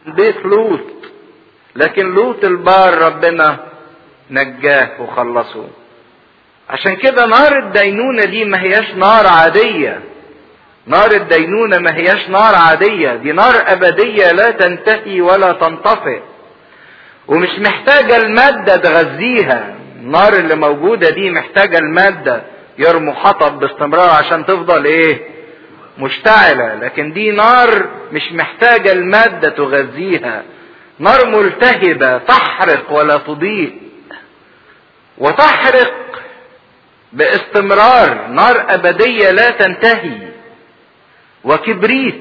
بيت لوط لكن لوط البار ربنا نجاه وخلصه عشان كده نار الدينونة دي ما هياش نار عادية نار الدينونة ما هياش نار عادية دي نار أبدية لا تنتهي ولا تنطفئ ومش محتاجة المادة تغذيها النار اللي موجودة دي محتاجة المادة يرموا حطب باستمرار عشان تفضل ايه مشتعلة لكن دي نار مش محتاجة المادة تغذيها نار ملتهبة تحرق ولا تضيء وتحرق باستمرار نار أبدية لا تنتهي وكبريت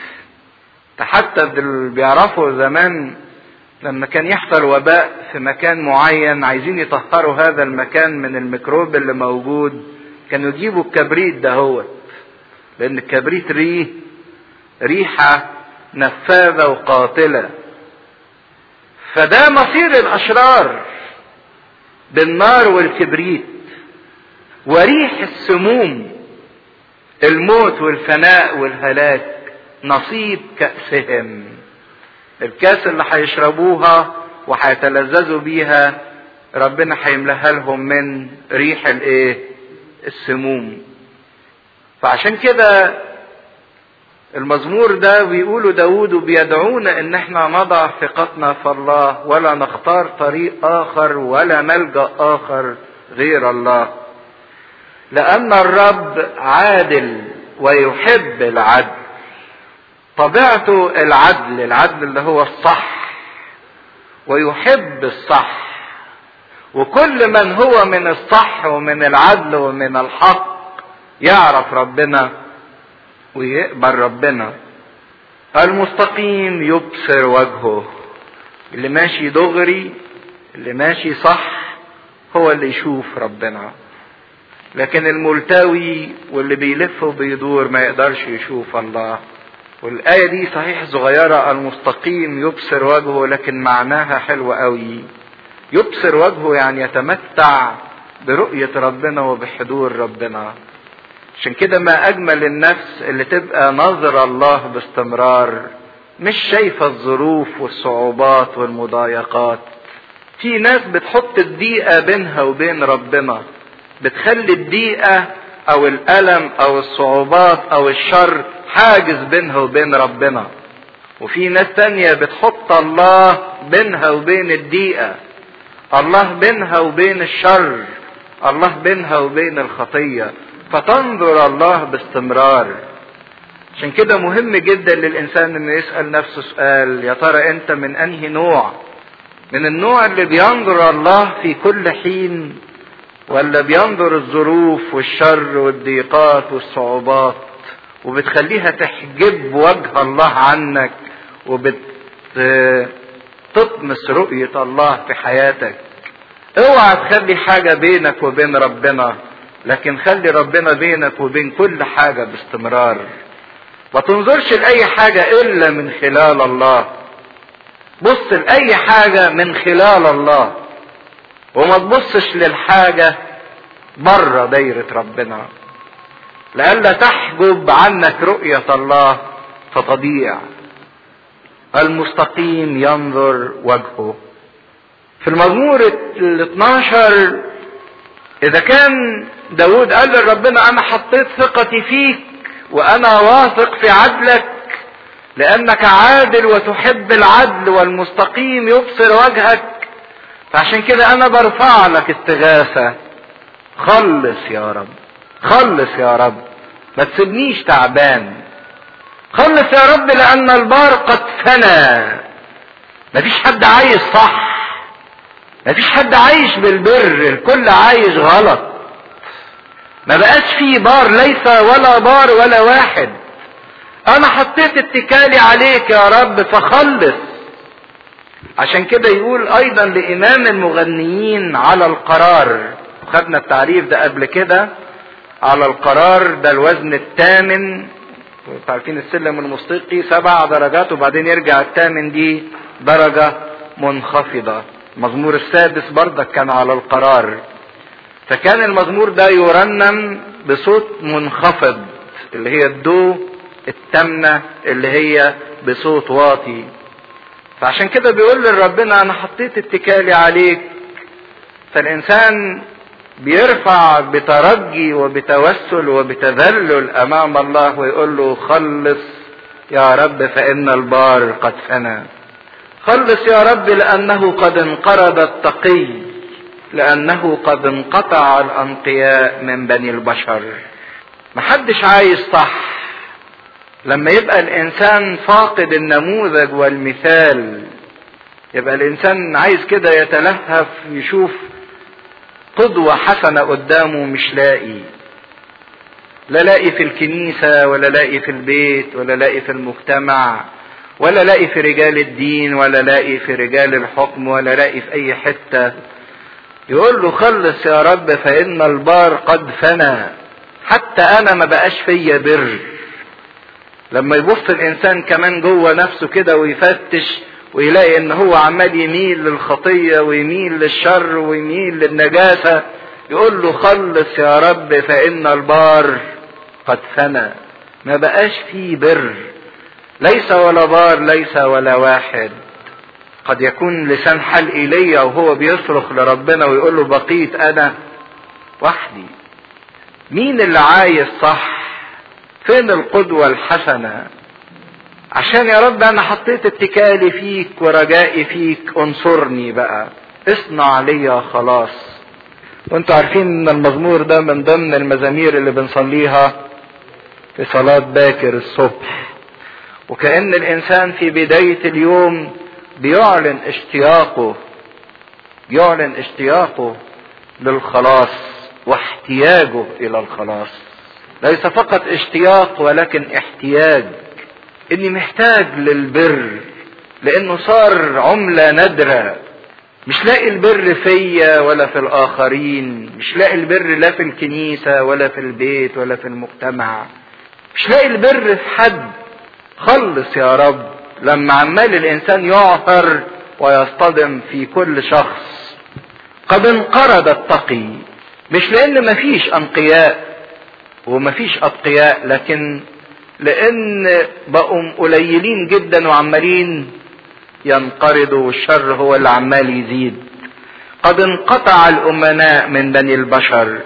حتى اللي بيعرفوا زمان لما كان يحصل وباء في مكان معين عايزين يطهروا هذا المكان من الميكروب اللي موجود كانوا يجيبوا الكبريت ده هو لان الكبريت ريه ريحة نفاذة وقاتلة فده مصير الاشرار بالنار والكبريت وريح السموم الموت والفناء والهلاك نصيب كأسهم الكاس اللي هيشربوها وهيتلذذوا بيها ربنا هيملاها لهم من ريح الايه السموم فعشان كده المزمور ده بيقولوا داود بيدعونا ان احنا نضع ثقتنا في الله ولا نختار طريق اخر ولا ملجا اخر غير الله لان الرب عادل ويحب العدل طبيعته العدل العدل اللي هو الصح ويحب الصح وكل من هو من الصح ومن العدل ومن الحق يعرف ربنا ويقبل ربنا المستقيم يبصر وجهه اللي ماشي دغري اللي ماشي صح هو اللي يشوف ربنا لكن الملتوي واللي بيلف وبيدور ما يقدرش يشوف الله والآية دي صحيح صغيرة المستقيم يبصر وجهه لكن معناها حلو قوي يبصر وجهه يعني يتمتع برؤية ربنا وبحضور ربنا عشان كده ما أجمل النفس اللي تبقى نظر الله باستمرار مش شايفة الظروف والصعوبات والمضايقات في ناس بتحط الضيقة بينها وبين ربنا بتخلي الضيقة أو الألم أو الصعوبات أو الشر حاجز بينها وبين ربنا وفي ناس تانية بتحط الله بينها وبين الضيقة الله بينها وبين الشر الله بينها وبين الخطية فتنظر الله باستمرار عشان كده مهم جدا للإنسان إنه يسأل نفسه سؤال يا ترى أنت من أنهي نوع من النوع اللي بينظر الله في كل حين ولا بينظر الظروف والشر والضيقات والصعوبات وبتخليها تحجب وجه الله عنك وبتطمس رؤية الله في حياتك اوعى تخلي حاجة بينك وبين ربنا لكن خلي ربنا بينك وبين كل حاجة باستمرار ما تنظرش لأي حاجة إلا من خلال الله بص لأي حاجة من خلال الله وما تبصش للحاجة بره دايرة ربنا لئلا تحجب عنك رؤية الله فتضيع المستقيم ينظر وجهه في المزمور ال 12 إذا كان داود قال لربنا أنا حطيت ثقتي فيك وأنا واثق في عدلك لأنك عادل وتحب العدل والمستقيم يبصر وجهك فعشان كده أنا برفع لك استغاثة خلص يا رب خلص يا رب ما تسيبنيش تعبان خلص يا رب لأن البار قد فنى مفيش حد عايش صح مفيش حد عايش بالبر الكل عايش غلط ما بقاش فيه بار ليس ولا بار ولا واحد انا حطيت اتكالي عليك يا رب فخلص عشان كده يقول ايضا لامام المغنيين على القرار خدنا التعريف ده قبل كده على القرار ده الوزن الثامن عارفين السلم الموسيقي سبع درجات وبعدين يرجع الثامن دي درجة منخفضة المزمور السادس برضك كان على القرار فكان المزمور ده يرنم بصوت منخفض اللي هي الدو التامنة اللي هي بصوت واطي فعشان كده بيقول لربنا انا حطيت اتكالي عليك فالانسان بيرفع بترجي وبتوسل وبتذلل امام الله ويقول له خلص يا رب فان البار قد فنى خلص يا رب لانه قد انقرض التقي لانه قد انقطع الانقياء من بني البشر محدش عايز صح لما يبقى الانسان فاقد النموذج والمثال يبقى الانسان عايز كده يتلهف يشوف قدوة حسنة قدامه مش لاقي لا لاقي في الكنيسة ولا لاقي في البيت ولا لاقي في المجتمع ولا لاقي في رجال الدين ولا لاقي في رجال الحكم ولا لاقي في اي حتة يقول له خلص يا رب فإن البار قد فنى حتى انا ما بقاش فيا بر لما يبص الانسان كمان جوه نفسه كده ويفتش ويلاقي ان هو عمال يميل للخطية ويميل للشر ويميل للنجاسة يقول له خلص يا رب فإن البار قد فنى ما بقاش فيه بر ليس ولا بار ليس ولا واحد قد يكون لسان حال ايليا وهو بيصرخ لربنا ويقول له بقيت انا وحدي مين اللي عايز صح فين القدوة الحسنة عشان يا رب انا حطيت اتكالي فيك ورجائي فيك انصرني بقى اصنع ليا خلاص وانتوا عارفين ان المزمور ده من ضمن المزامير اللي بنصليها في صلاة باكر الصبح وكأن الانسان في بداية اليوم بيعلن اشتياقه بيعلن اشتياقه للخلاص واحتياجه الى الخلاص ليس فقط اشتياق ولكن احتياج اني محتاج للبر لانه صار عملة نادرة مش لاقي البر فيا ولا في الاخرين مش لاقي البر لا في الكنيسة ولا في البيت ولا في المجتمع مش لاقي البر في حد خلص يا رب لما عمال الانسان يعثر ويصطدم في كل شخص قد انقرض التقي مش لان مفيش انقياء ومفيش اتقياء لكن لان بقوا قليلين جدا وعمالين ينقرضوا والشر هو اللي عمال يزيد قد انقطع الامناء من بني البشر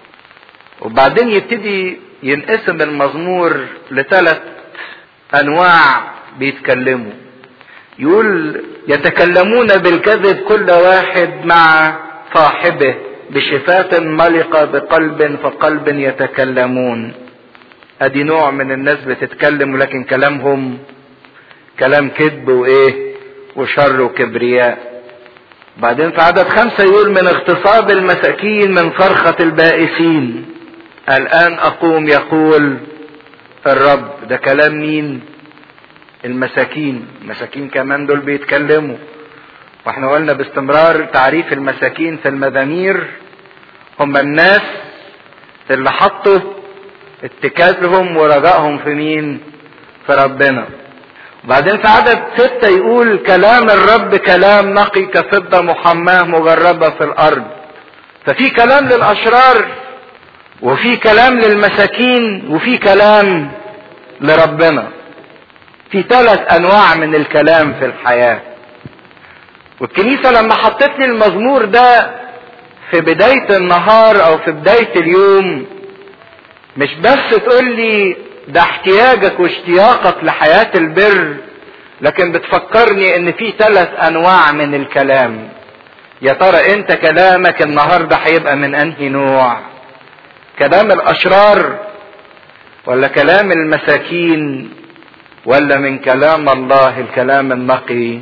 وبعدين يبتدي ينقسم المزمور لثلاث انواع بيتكلموا يقول يتكلمون بالكذب كل واحد مع صاحبه بشفاة ملقة بقلب فقلب يتكلمون ادي نوع من الناس بتتكلم ولكن كلامهم كلام كذب وايه وشر وكبرياء بعدين في عدد خمسة يقول من اغتصاب المساكين من صرخة البائسين الآن أقوم يقول الرب ده كلام مين المساكين المساكين كمان دول بيتكلموا واحنا قلنا باستمرار تعريف المساكين في المزامير هم الناس اللي حطوا اتكالهم ورجائهم في مين في ربنا وبعدين في عدد ستة يقول كلام الرب كلام نقي كفضة محماة مجربة في الأرض ففي كلام للأشرار وفي كلام للمساكين وفي كلام لربنا في ثلاث أنواع من الكلام في الحياة والكنيسة لما حطت لي المزمور ده في بداية النهار أو في بداية اليوم مش بس تقول لي ده احتياجك واشتياقك لحياة البر لكن بتفكرني ان في ثلاث انواع من الكلام يا ترى انت كلامك النهارده هيبقى من انهي نوع كلام الاشرار ولا كلام المساكين ولا من كلام الله الكلام النقي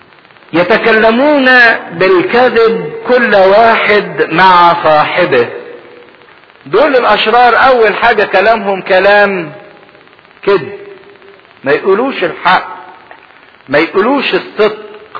يتكلمون بالكذب كل واحد مع صاحبه دول الاشرار اول حاجة كلامهم كلام كذب ما يقولوش الحق ما يقولوش الصدق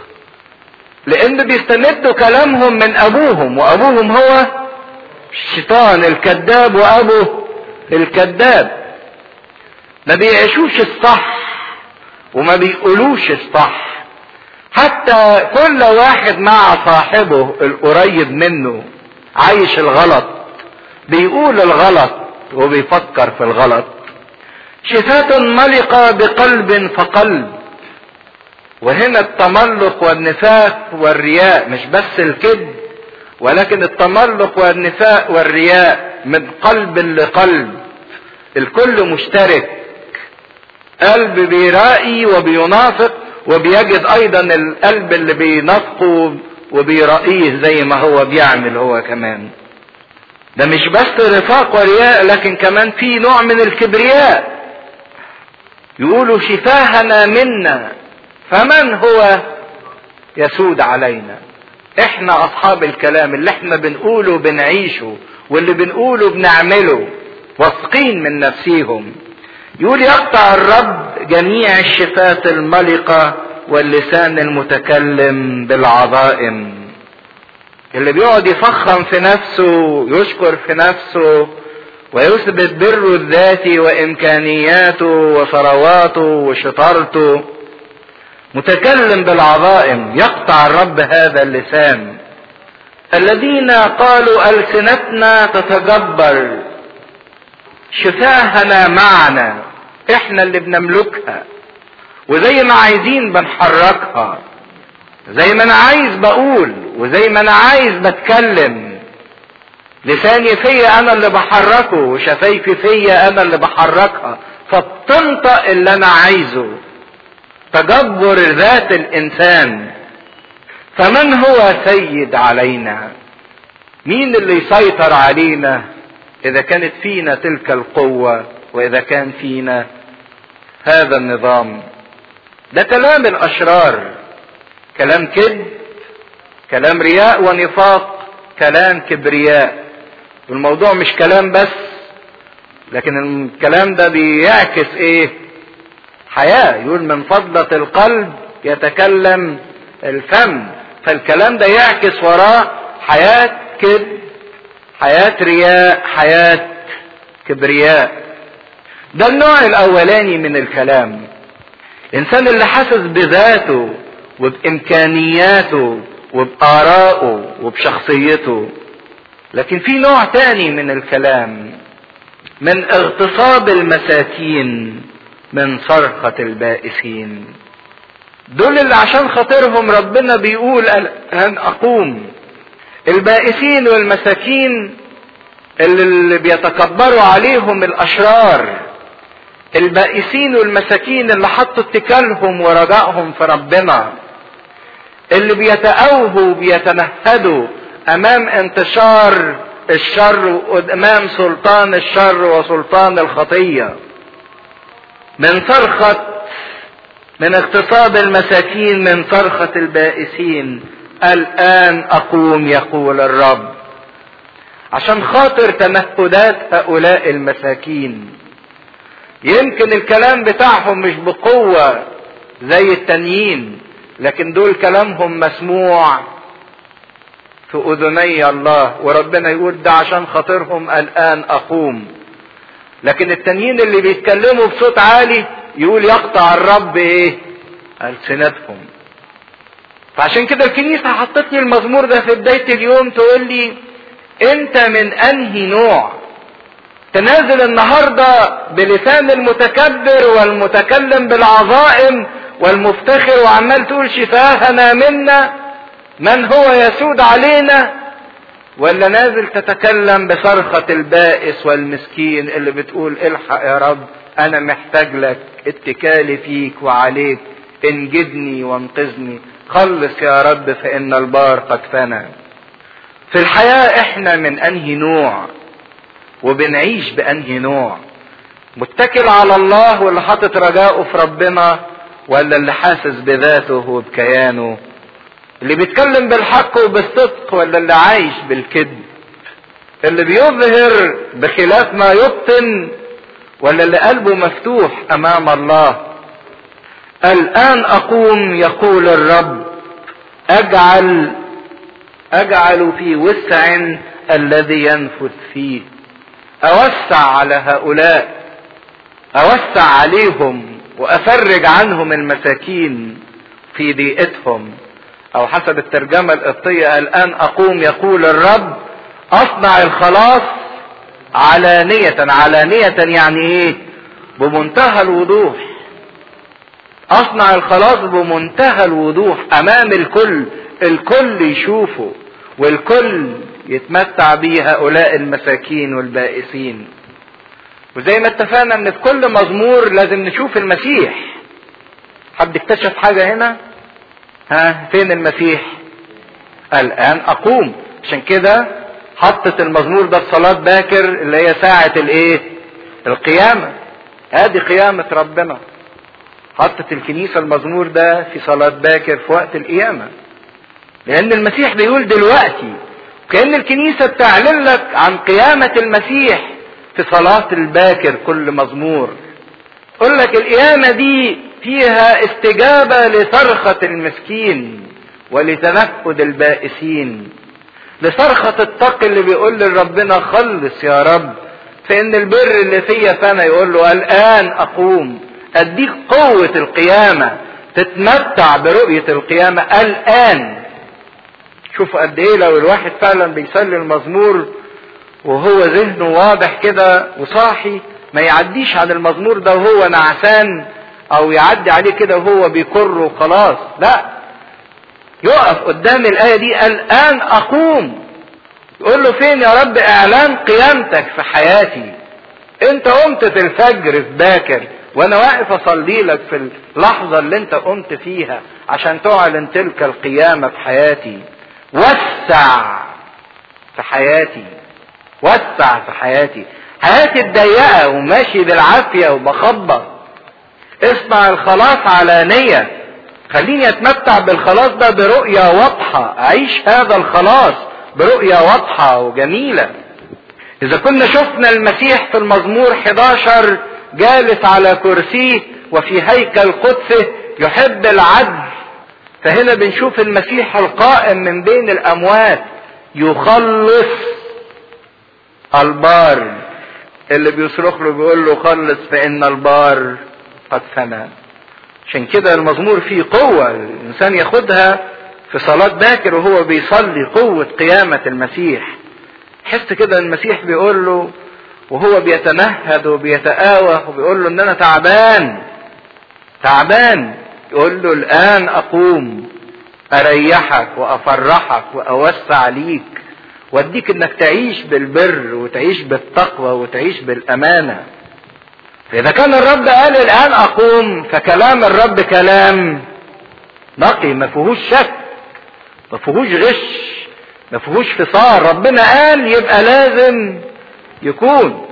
لان بيستمدوا كلامهم من ابوهم وابوهم هو الشيطان الكذاب وابوه الكذاب ما بيعيشوش الصح وما بيقولوش الصح حتى كل واحد مع صاحبه القريب منه عايش الغلط بيقول الغلط وبيفكر في الغلط شفاة ملقة بقلب فقلب وهنا التملق والنفاق والرياء مش بس الكذب ولكن التملق والنفاق والرياء من قلب لقلب الكل مشترك قلب بيرائي وبينافق وبيجد ايضا القلب اللي بينافقه وبيرائيه زي ما هو بيعمل هو كمان ده مش بس رفاق ورياء لكن كمان في نوع من الكبرياء يقولوا شفاهنا منا فمن هو يسود علينا احنا اصحاب الكلام اللي احنا بنقوله بنعيشه واللي بنقوله بنعمله واثقين من نفسيهم يقول يقطع الرب جميع الشفات الملقة واللسان المتكلم بالعظائم اللي بيقعد يفخم في نفسه يشكر في نفسه ويثبت بره الذاتي وامكانياته وثرواته وشطارته متكلم بالعظائم يقطع الرب هذا اللسان الذين قالوا السنتنا تتجبر شفاهنا معنا احنا اللي بنملكها وزي ما عايزين بنحركها زي ما انا عايز بقول وزي ما انا عايز بتكلم لساني فيا انا اللي بحركه وشفايفي فيا انا اللي بحركها فبتنطق اللي انا عايزه تجبر ذات الانسان فمن هو سيد علينا مين اللي يسيطر علينا اذا كانت فينا تلك القوة واذا كان فينا هذا النظام ده كلام الاشرار كلام كذب كلام رياء ونفاق كلام كبرياء والموضوع مش كلام بس لكن الكلام ده بيعكس ايه حياة يقول من فضلة القلب يتكلم الفم فالكلام ده يعكس وراه حياة كذب حياة رياء حياة كبرياء ده النوع الاولاني من الكلام الانسان اللي حاسس بذاته وبامكانياته وبارائه وبشخصيته لكن في نوع تاني من الكلام من اغتصاب المساكين من صرخة البائسين دول اللي عشان خاطرهم ربنا بيقول ان اقوم البائسين والمساكين اللي بيتكبروا عليهم الاشرار البائسين والمساكين اللي حطوا اتكالهم ورجائهم في ربنا اللي بيتأوهوا وبيتنهدوا امام انتشار الشر وامام سلطان الشر وسلطان الخطيه من صرخة من اغتصاب المساكين من صرخة البائسين الآن أقوم يقول الرب عشان خاطر تمهدات هؤلاء المساكين يمكن الكلام بتاعهم مش بقوة زي التانيين لكن دول كلامهم مسموع في أذني الله وربنا يقول ده عشان خاطرهم الآن أقوم لكن التانيين اللي بيتكلموا بصوت عالي يقول يقطع الرب ايه ألسنتهم فعشان كده الكنيسة حطت لي المزمور ده في بداية اليوم تقول لي انت من انهي نوع تنازل النهاردة بلسان المتكبر والمتكلم بالعظائم والمفتخر وعمال تقول شفاهنا منا من هو يسود علينا ولا نازل تتكلم بصرخة البائس والمسكين اللي بتقول الحق يا رب انا محتاج لك اتكالي فيك وعليك انجدني وانقذني خلص يا رب فان البار قد فنى في الحياة احنا من انهي نوع وبنعيش بانهي نوع متكل على الله واللي حاطط رجاؤه في ربنا ولا اللي حاسس بذاته وبكيانه اللي بيتكلم بالحق وبالصدق ولا اللي عايش بالكذب اللي بيظهر بخلاف ما يبطن ولا اللي قلبه مفتوح امام الله الان اقوم يقول الرب اجعل اجعل في وسع الذي ينفذ فيه اوسع على هؤلاء اوسع عليهم وافرج عنهم المساكين في ضيقتهم او حسب الترجمة القبطية الان اقوم يقول الرب اصنع الخلاص علانية علانية يعني ايه بمنتهى الوضوح اصنع الخلاص بمنتهى الوضوح امام الكل الكل يشوفه والكل يتمتع به هؤلاء المساكين والبائسين وزي ما اتفقنا ان في كل مزمور لازم نشوف المسيح حد اكتشف حاجة هنا ها فين المسيح الان اقوم عشان كده حطت المزمور ده في صلاة باكر اللي هي ساعة الايه القيامة ادي قيامة ربنا حطت الكنيسة المزمور ده في صلاة باكر في وقت القيامة لان المسيح بيقول دلوقتي كأن الكنيسة بتعلن لك عن قيامة المسيح في صلاة الباكر كل مزمور قل لك القيامة دي فيها استجابة لصرخة المسكين ولتنفذ البائسين لصرخة التقي اللي بيقول لربنا خلص يا رب فإن البر اللي فيا فأنا يقول له الآن أقوم أديك قوة القيامة تتمتع برؤية القيامة الآن شوفوا قد إيه لو الواحد فعلا بيصلي المزمور وهو ذهنه واضح كده وصاحي ما يعديش عن المزمور ده وهو نعسان او يعدي عليه كده وهو بيكر وخلاص لا يقف قدام الآية دي الآن أقوم يقول له فين يا رب إعلان قيامتك في حياتي أنت قمت في الفجر في باكر وأنا واقف أصلي لك في اللحظة اللي أنت قمت فيها عشان تعلن تلك القيامة في حياتي وسع في حياتي وسع في حياتي حياتي الضيقة وماشي بالعافية وبخبط اسمع الخلاص علانية خليني اتمتع بالخلاص ده برؤية واضحة اعيش هذا الخلاص برؤية واضحة وجميلة اذا كنا شفنا المسيح في المزمور 11 جالس على كرسيه وفي هيكل قدسه يحب العدل فهنا بنشوف المسيح القائم من بين الاموات يخلص البار اللي بيصرخ له بيقول له خلص فان البار قد فنى عشان كده المزمور فيه قوة الإنسان ياخدها في صلاة باكر وهو بيصلي قوة قيامة المسيح حس كده المسيح بيقول له وهو بيتمهد وبيتآوه وبيقول له ان انا تعبان تعبان يقول له الان اقوم اريحك وافرحك واوسع ليك واديك انك تعيش بالبر وتعيش بالتقوى وتعيش بالامانه فإذا كان الرب قال الآن أقوم فكلام الرب كلام نقي ما فيهوش شك ما فيهوش غش ما فيهوش فصال ربنا قال يبقى لازم يكون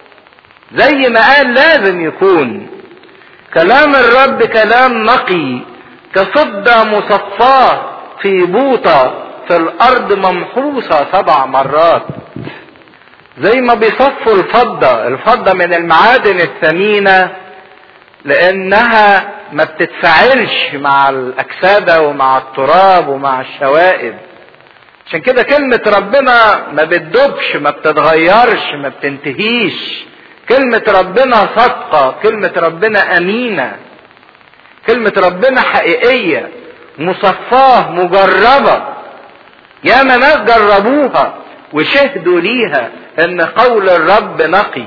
زي ما قال لازم يكون كلام الرب كلام نقي كفضة مصفاة في بوطة في الأرض ممحوسة سبع مرات زي ما بيصفوا الفضة الفضة من المعادن الثمينة لانها ما بتتفاعلش مع الاكسدة ومع التراب ومع الشوائب عشان كده كلمة ربنا ما بتدوبش ما بتتغيرش ما بتنتهيش كلمة ربنا صادقة كلمة ربنا امينة كلمة ربنا حقيقية مصفاة مجربة ياما ناس جربوها وشهدوا ليها ان قول الرب نقي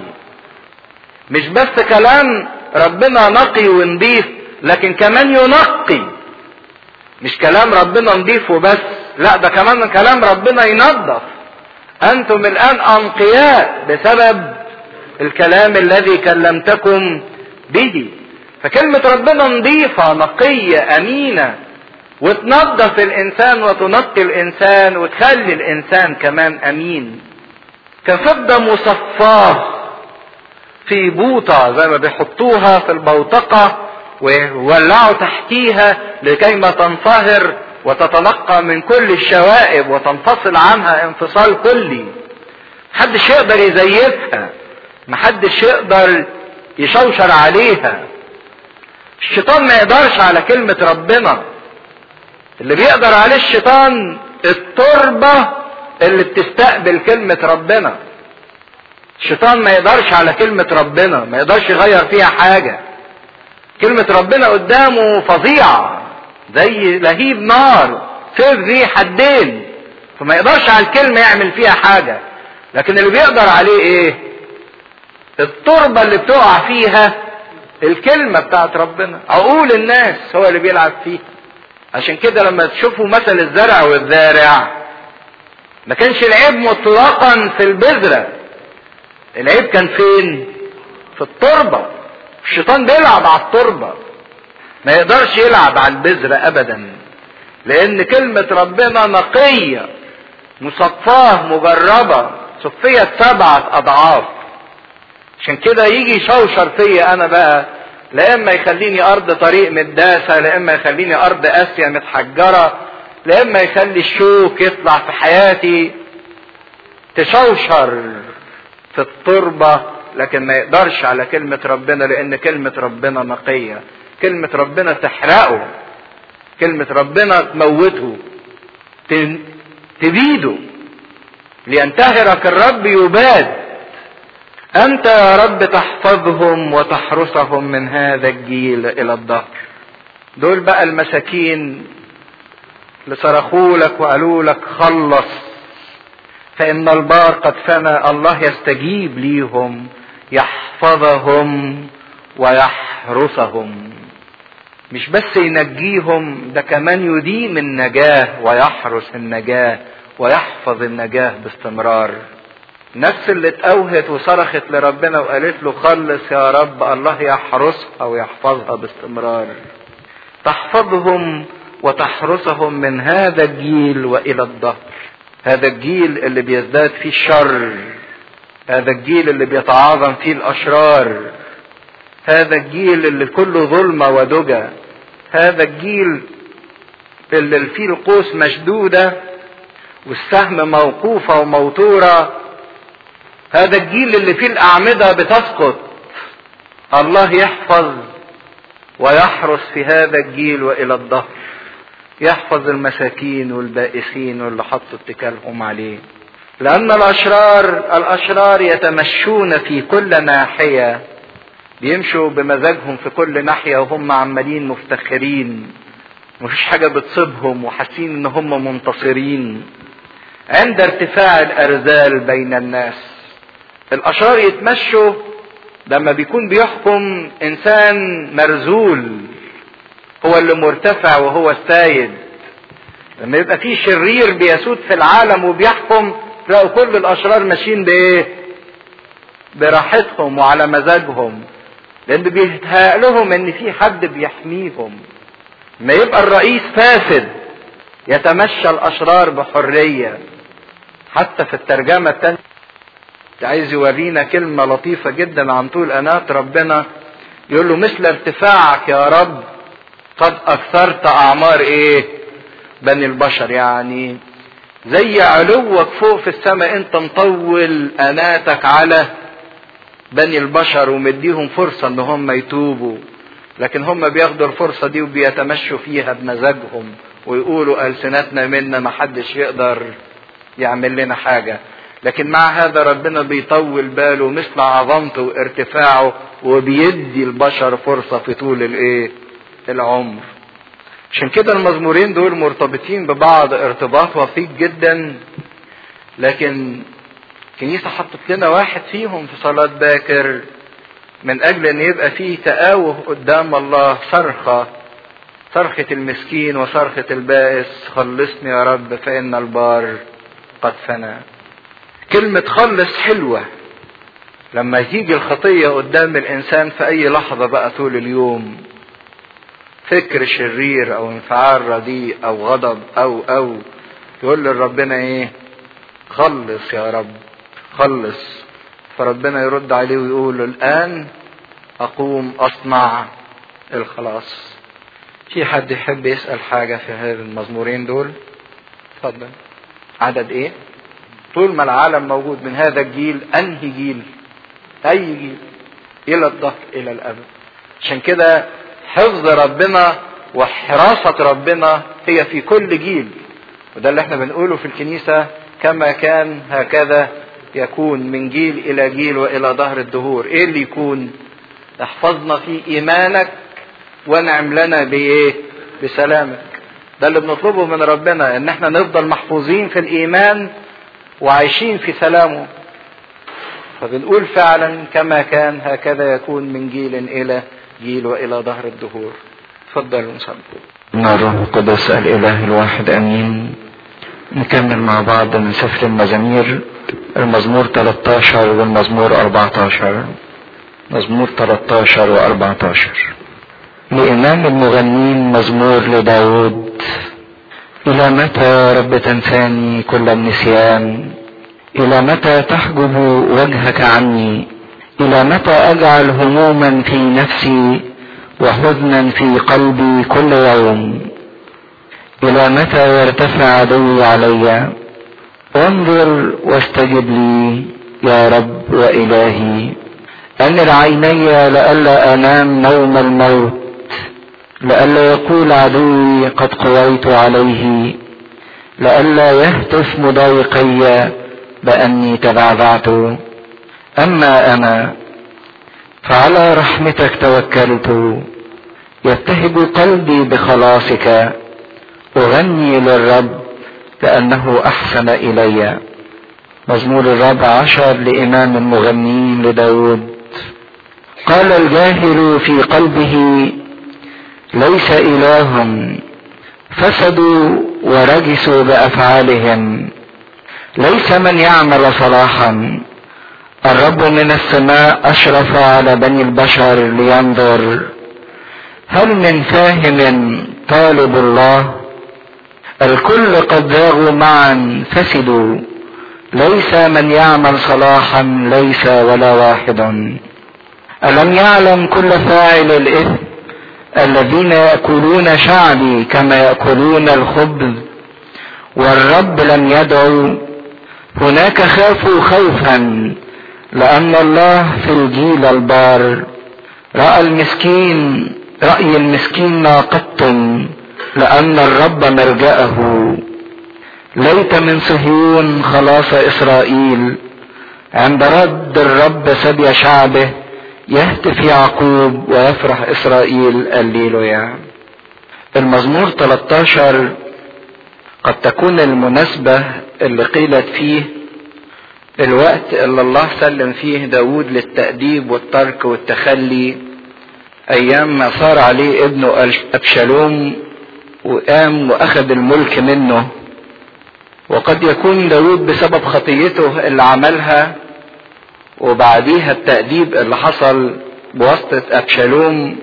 مش بس كلام ربنا نقي ونضيف لكن كمان ينقي مش كلام ربنا نضيف وبس لا ده كمان كلام ربنا ينظف انتم الان انقياء بسبب الكلام الذي كلمتكم به فكلمة ربنا نظيفة نقية امينة وتنظف الانسان وتنقي الانسان وتخلي الانسان كمان امين كفضة مصفاة في بوطة زي ما بيحطوها في البوتقة ويولعوا تحتيها لكي ما تنصهر وتتنقى من كل الشوائب وتنفصل عنها انفصال كلي محدش يقدر يزيفها محدش يقدر يشوشر عليها الشيطان ما يقدرش على كلمة ربنا اللي بيقدر عليه الشيطان التربة اللي بتستقبل كلمة ربنا الشيطان ما يقدرش على كلمة ربنا ما يقدرش يغير فيها حاجة كلمة ربنا قدامه فظيعة زي لهيب نار سيف ذي حدين فما يقدرش على الكلمة يعمل فيها حاجة لكن اللي بيقدر عليه ايه التربة اللي بتقع فيها الكلمة بتاعت ربنا عقول الناس هو اللي بيلعب فيها عشان كده لما تشوفوا مثل الزرع والزارع ما كانش العيب مطلقا في البذرة العيب كان فين في التربة الشيطان بيلعب على التربة ما يقدرش يلعب على البذرة ابدا لان كلمة ربنا نقية مصفاه مجربة صفية سبعة اضعاف عشان كده يجي يشوشر فيا انا بقى لا اما يخليني ارض طريق متداسة لا اما يخليني ارض اسيا متحجرة لا اما يخلي الشوك يطلع في حياتي تشوشر في التربة لكن ما يقدرش على كلمة ربنا لان كلمة ربنا نقية كلمة ربنا تحرقه كلمة ربنا تموته تبيده لينتهرك الرب يباد أنت يا رب تحفظهم وتحرسهم من هذا الجيل إلى الظهر دول بقى المساكين اللي صرخوا لك وقالوا لك خلص فإن البار قد فنى الله يستجيب ليهم يحفظهم ويحرسهم مش بس ينجيهم ده كمان يديم النجاة ويحرس النجاة ويحفظ النجاة باستمرار نفس اللي اتأوهت وصرخت لربنا وقالت له خلص يا رب الله يحرسها ويحفظها باستمرار تحفظهم وتحرسهم من هذا الجيل والى الظهر هذا الجيل اللي بيزداد فيه الشر هذا الجيل اللي بيتعاظم فيه الاشرار هذا الجيل اللي كله ظلمة ودجى هذا الجيل اللي فيه القوس مشدودة والسهم موقوفة وموتورة هذا الجيل اللي فيه الأعمدة بتسقط الله يحفظ ويحرس في هذا الجيل وإلى الظهر يحفظ المساكين والبائسين واللي حطوا اتكالهم عليه لأن الأشرار الأشرار يتمشون في كل ناحية بيمشوا بمزاجهم في كل ناحية وهم عمالين مفتخرين مفيش حاجة بتصيبهم وحاسين ان هم منتصرين عند ارتفاع الارذال بين الناس الاشرار يتمشوا لما بيكون بيحكم انسان مرذول هو اللي مرتفع وهو السيد لما يبقى في شرير بيسود في العالم وبيحكم تلاقوا كل الاشرار ماشيين بايه براحتهم وعلى مزاجهم لان بيتهيأ لهم ان في حد بيحميهم ما يبقى الرئيس فاسد يتمشى الاشرار بحريه حتى في الترجمه الثانيه عايز يورينا كلمه لطيفه جدا عن طول انات ربنا يقول له مثل ارتفاعك يا رب قد اكثرت اعمار ايه بني البشر يعني زي علوك فوق في السماء انت مطول اناتك على بني البشر ومديهم فرصة ان هم يتوبوا لكن هم بياخدوا الفرصة دي وبيتمشوا فيها بمزاجهم ويقولوا ألسنتنا منا ما حدش يقدر يعمل لنا حاجة لكن مع هذا ربنا بيطول باله مثل عظمته وارتفاعه وبيدي البشر فرصة في طول الايه العمر عشان كده المزمورين دول مرتبطين ببعض ارتباط وثيق جدا لكن الكنيسة حطت لنا واحد فيهم في صلاة باكر من أجل أن يبقى فيه تآوه قدام الله صرخة صرخة المسكين وصرخة البائس خلصني يا رب فإن البار قد فنى كلمة خلص حلوة لما تيجي الخطية قدام الإنسان في أي لحظة بقى طول اليوم فكر شرير أو انفعال رديء أو غضب أو أو يقول لربنا إيه خلص يا رب خلص فربنا يرد عليه ويقول له الآن أقوم أصنع الخلاص في حد يحب يسأل حاجة في هذه المزمورين دول اتفضل عدد ايه طول ما العالم موجود من هذا الجيل انهي جيل اي جيل الى الظهر الى الابد عشان كده حفظ ربنا وحراسة ربنا هي في كل جيل وده اللي احنا بنقوله في الكنيسة كما كان هكذا يكون من جيل الى جيل والى ظهر الدهور ايه اللي يكون احفظنا في ايمانك وانعم لنا بايه بسلامك ده اللي بنطلبه من ربنا ان احنا نفضل محفوظين في الايمان وعايشين في سلامه فبنقول فعلا كما كان هكذا يكون من جيل الى جيل والى ظهر الدهور تفضلوا نصلي مع الروح القدس الاله الواحد امين نكمل مع بعض من سفر المزامير المزمور 13 والمزمور 14 مزمور 13 و 14 لإمام المغنين مزمور لداود إلى متى رب تنساني كل النسيان إلى متى تحجب وجهك عني إلى متى أجعل هموما في نفسي وحزنا في قلبي كل يوم إلى متى يرتفع عدوي علي انظر واستجب لي يا رب وإلهي أنر عيني لئلا أنام نوم الموت لئلا يقول عدوي قد قويت عليه لئلا يهتف مضايقي بأني تبعبعت أما أنا فعلى رحمتك توكلت يبتهج قلبي بخلاصك أغني للرب لأنه أحسن إلي مزمور الرابع عشر لإمام المغنين لداود قال الجاهل في قلبه ليس إله فسدوا ورجسوا بأفعالهم ليس من يعمل صلاحا الرب من السماء أشرف على بني البشر لينظر هل من فاهم طالب الله الكل قد ذاغوا معا فسدوا ليس من يعمل صلاحا ليس ولا واحد ألم يعلم كل فاعل الإثم الذين يأكلون شعبي كما يأكلون الخبز والرب لم يدعو هناك خافوا خوفا لأن الله في الجيل البار رأى المسكين رأي المسكين ناقط لأن الرب مرجأه ليت من صهيون خلاص إسرائيل عند رد الرب سبي شعبه يهتف يعقوب ويفرح إسرائيل الليلويا المزمور 13 قد تكون المناسبة اللي قيلت فيه الوقت اللي الله سلم فيه داود للتأديب والترك والتخلي أيام ما صار عليه ابنه أبشالوم وقام وأخذ الملك منه وقد يكون داود بسبب خطيته اللي عملها وبعديها التأديب اللي حصل بواسطة أبشالوم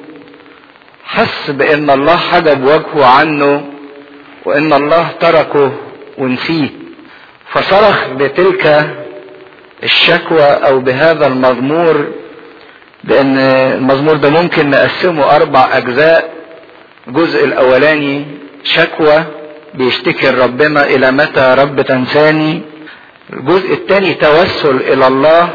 حس بأن الله حجب وجهه عنه وأن الله تركه ونسيه فصرخ بتلك الشكوى أو بهذا المزمور بأن المزمور ده ممكن نقسمه أربع أجزاء الجزء الأولاني شكوى بيشتكي ربنا إلى متى رب تنساني الجزء الثاني توسل إلى الله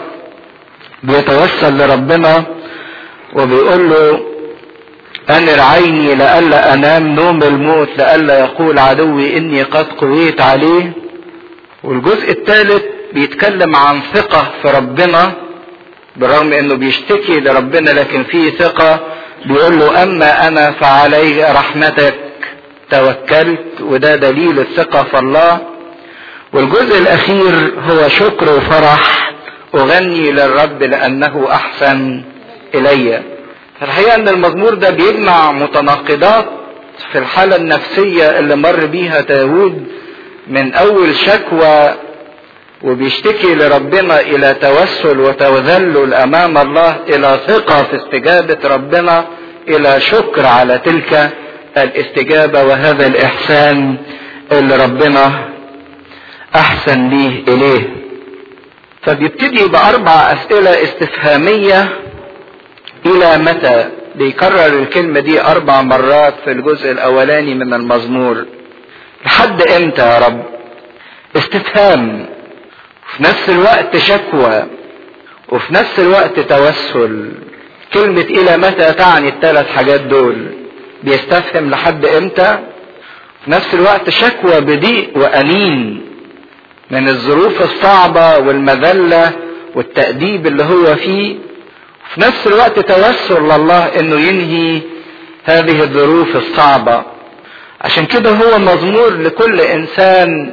بيتوسل لربنا وبيقول له أنر عيني لئلا أنام نوم الموت لئلا يقول عدوي إني قد قويت عليه والجزء الثالث بيتكلم عن ثقة في ربنا بالرغم انه بيشتكي لربنا لكن فيه ثقة بيقول له اما انا فعلي رحمتك توكلت وده دليل الثقة في الله والجزء الاخير هو شكر وفرح اغني للرب لانه احسن الي الحقيقة ان المزمور ده بيجمع متناقضات في الحالة النفسية اللي مر بيها داود من اول شكوى وبيشتكي لربنا الى توسل وتذلل امام الله الى ثقة في استجابة ربنا الى شكر على تلك الاستجابة وهذا الاحسان اللي ربنا احسن ليه اليه فبيبتدي باربع اسئلة استفهامية الى متى بيكرر الكلمة دي اربع مرات في الجزء الاولاني من المزمور لحد امتى يا رب استفهام في نفس الوقت شكوى وفي نفس الوقت توسل كلمة إلى متى تعني الثلاث حاجات دول بيستفهم لحد إمتى في نفس الوقت شكوى بضيق وأنين من الظروف الصعبة والمذلة والتأديب اللي هو فيه في نفس الوقت توسل لله انه ينهي هذه الظروف الصعبة عشان كده هو مزمور لكل انسان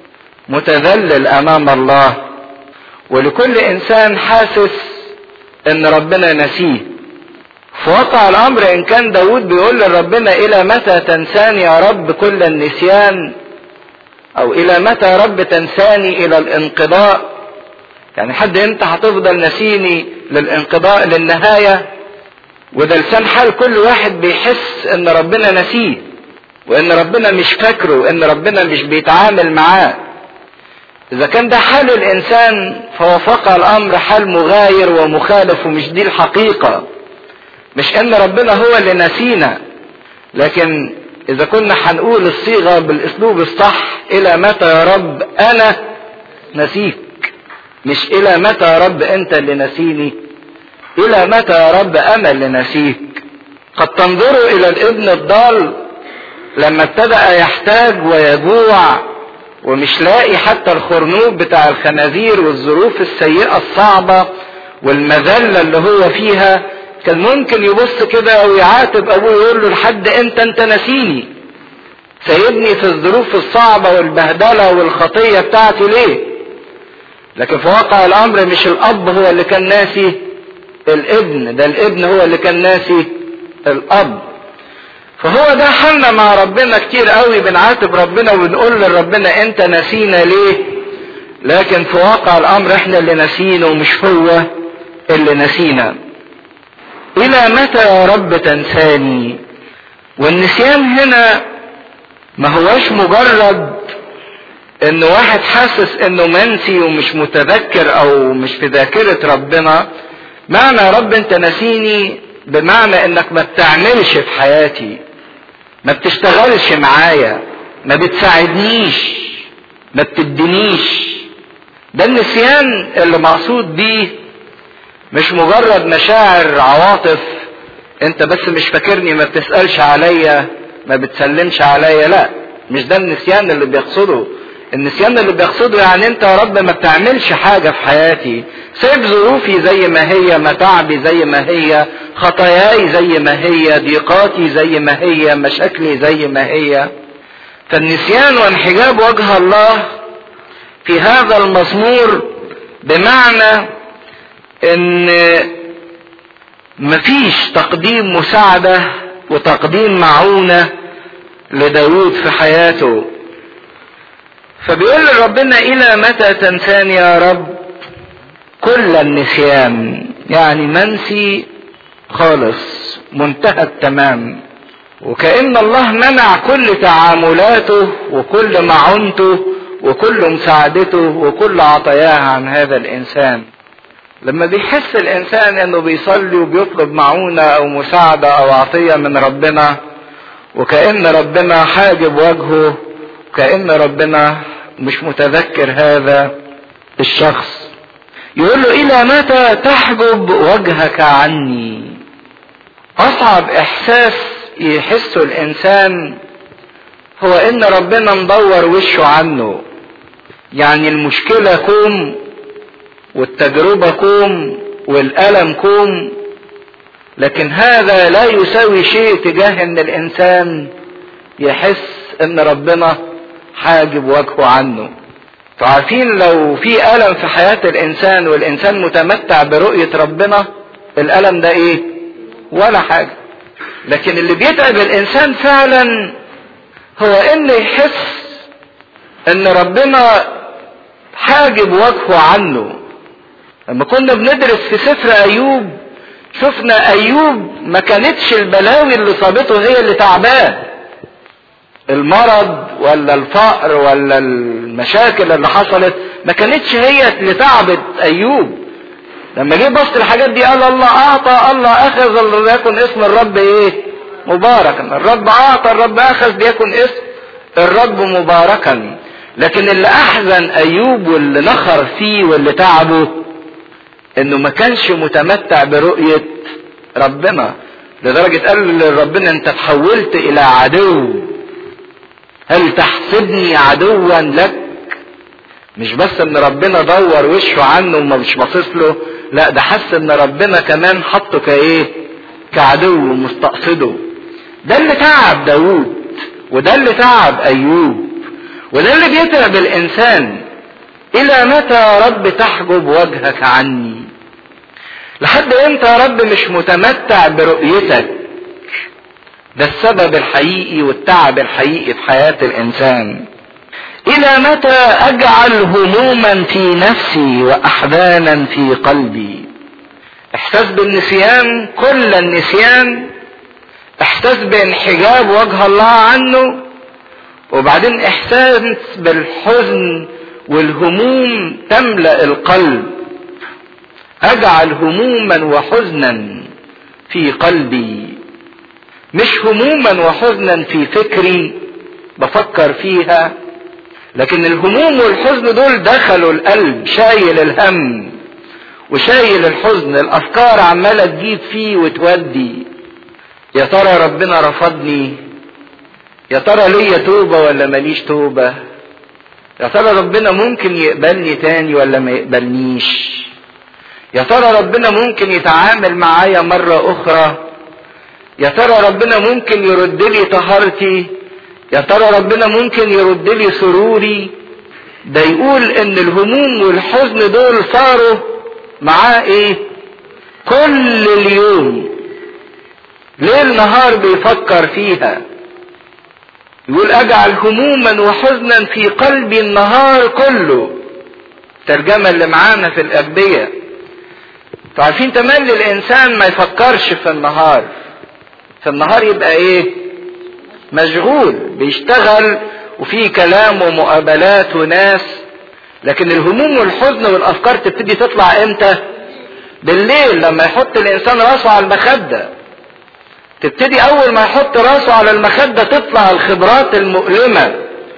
متذلل امام الله ولكل انسان حاسس ان ربنا نسيه في واقع الامر ان كان داود بيقول لربنا الى متى تنساني يا رب كل النسيان او الى متى يا رب تنساني الى الانقضاء يعني حد امتى هتفضل نسيني للانقضاء للنهاية وده لسان حال كل واحد بيحس ان ربنا نسيه وان ربنا مش فاكره وان ربنا مش بيتعامل معاه اذا كان ده حال الانسان فهو فقع الامر حال مغاير ومخالف ومش دي الحقيقة مش ان ربنا هو اللي نسينا لكن اذا كنا هنقول الصيغة بالاسلوب الصح الى متى يا رب انا نسيك مش الى متى يا رب انت اللي نسيني الى متى يا رب انا اللي نسيك قد تنظروا الى الابن الضال لما ابتدأ يحتاج ويجوع ومش لاقي حتى الخرنوب بتاع الخنازير والظروف السيئة الصعبة والمذلة اللي هو فيها كان ممكن يبص كده ويعاتب ابوه يقول له لحد امتى انت نسيني سايبني في الظروف الصعبة والبهدلة والخطية بتاعتي ليه لكن في واقع الامر مش الاب هو اللي كان ناسي الابن ده الابن هو اللي كان ناسي الاب فهو ده حالنا مع ربنا كتير قوي بنعاتب ربنا وبنقول لربنا انت نسينا ليه لكن في واقع الامر احنا اللي نسينا ومش هو اللي نسينا الى متى يا رب تنساني والنسيان هنا ما هوش مجرد ان واحد حاسس انه منسي ومش متذكر او مش في ذاكرة ربنا معنى يا رب انت نسيني بمعنى انك ما بتعملش في حياتي ما بتشتغلش معايا ما بتساعدنيش ما بتدينيش ده النسيان اللي مقصود بيه مش مجرد مشاعر عواطف انت بس مش فاكرني ما بتسألش عليا ما بتسلمش عليا لا مش ده النسيان اللي بيقصده النسيان اللي بيقصده يعني انت يا رب ما بتعملش حاجة في حياتي سيب ظروفي زي ما هي متاعبي زي ما هي خطاياي زي ما هي ضيقاتي زي ما هي مشاكلي زي ما هي فالنسيان وانحجاب وجه الله في هذا المزمور بمعنى ان مفيش تقديم مساعدة وتقديم معونة لداود في حياته فبيقول لربنا الى متى تنساني يا رب كل النسيان يعني منسي خالص منتهى التمام وكأن الله منع كل تعاملاته وكل معونته وكل مساعدته وكل عطاياه عن هذا الانسان لما بيحس الانسان انه بيصلي وبيطلب معونة او مساعدة او عطية من ربنا وكأن ربنا حاجب وجهه كأن ربنا مش متذكر هذا الشخص يقول له الى متى تحجب وجهك عني اصعب احساس يحسه الانسان هو ان ربنا مدور وشه عنه يعني المشكلة كوم والتجربة كوم والألم كوم لكن هذا لا يساوي شيء تجاه ان الانسان يحس ان ربنا حاجب وجهه عنه فعارفين لو في ألم في حياة الإنسان والإنسان متمتع برؤية ربنا الألم ده إيه؟ ولا حاجة لكن اللي بيتعب الإنسان فعلا هو إنه يحس إن ربنا حاجب وجهه عنه لما كنا بندرس في سفر أيوب شفنا أيوب ما كانتش البلاوي اللي صابته هي اللي تعباه المرض ولا الفقر ولا المشاكل اللي حصلت ما كانتش هي اللي تعبت ايوب لما جه بص الحاجات دي قال الله اعطى الله اخذ ليكن اسم الرب ايه مباركا الرب اعطى الرب اخذ ليكن اسم الرب مباركا لكن اللي احزن ايوب واللي نخر فيه واللي تعبه انه ما كانش متمتع برؤية ربنا لدرجة قال لربنا انت تحولت الى عدو هل تحسبني عدوا لك مش بس ان ربنا دور وشه عنه وما مش باصص له لا ده حس ان ربنا كمان حطه كايه كعدو مستقصده ده اللي تعب داوود وده اللي تعب ايوب وده اللي بيتعب الانسان الى متى يا رب تحجب وجهك عني لحد امتى يا رب مش متمتع برؤيتك ده السبب الحقيقي والتعب الحقيقي في حياة الانسان الى متى اجعل هموما في نفسي واحزانا في قلبي احساس بالنسيان كل النسيان احساس بانحجاب وجه الله عنه وبعدين احساس بالحزن والهموم تملا القلب اجعل هموما وحزنا في قلبي مش هموما وحزنا في فكري بفكر فيها لكن الهموم والحزن دول دخلوا القلب شايل الهم وشايل الحزن الافكار عماله تجيب فيه وتودي يا ترى ربنا رفضني يا ترى ليا توبه ولا ماليش توبه يا ترى ربنا ممكن يقبلني تاني ولا ما يقبلنيش يا ترى ربنا ممكن يتعامل معايا مرة أخرى يا ترى ربنا ممكن يرد لي طهارتي يا ترى ربنا ممكن يرد لي سروري ده يقول ان الهموم والحزن دول صاروا معاه ايه كل اليوم ليل نهار بيفكر فيها يقول اجعل هموما وحزنا في قلبي النهار كله الترجمة اللي معانا في الأبية عارفين تملي الإنسان ما يفكرش في النهار في النهار يبقى إيه مشغول بيشتغل وفي كلام ومقابلات وناس لكن الهموم والحزن والأفكار تبتدي تطلع إمتى بالليل لما يحط الإنسان راسه على المخدة تبتدي أول ما يحط راسه على المخدة تطلع الخبرات المؤلمة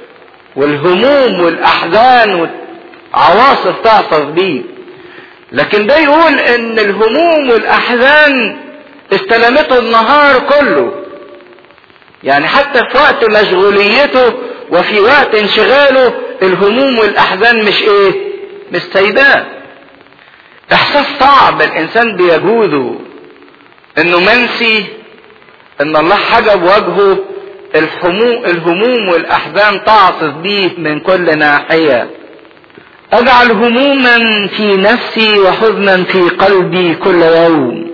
والهموم والأحزان والعواصف تعصف بيه لكن ده يقول ان الهموم والاحزان استلمته النهار كله يعني حتى في وقت مشغوليته وفي وقت انشغاله الهموم والاحزان مش ايه مش سايباه احساس صعب الانسان بيجوده انه منسي ان الله حجب وجهه الهموم الهموم والاحزان تعصف بيه من كل ناحيه اجعل هموما في نفسي وحزنا في قلبي كل يوم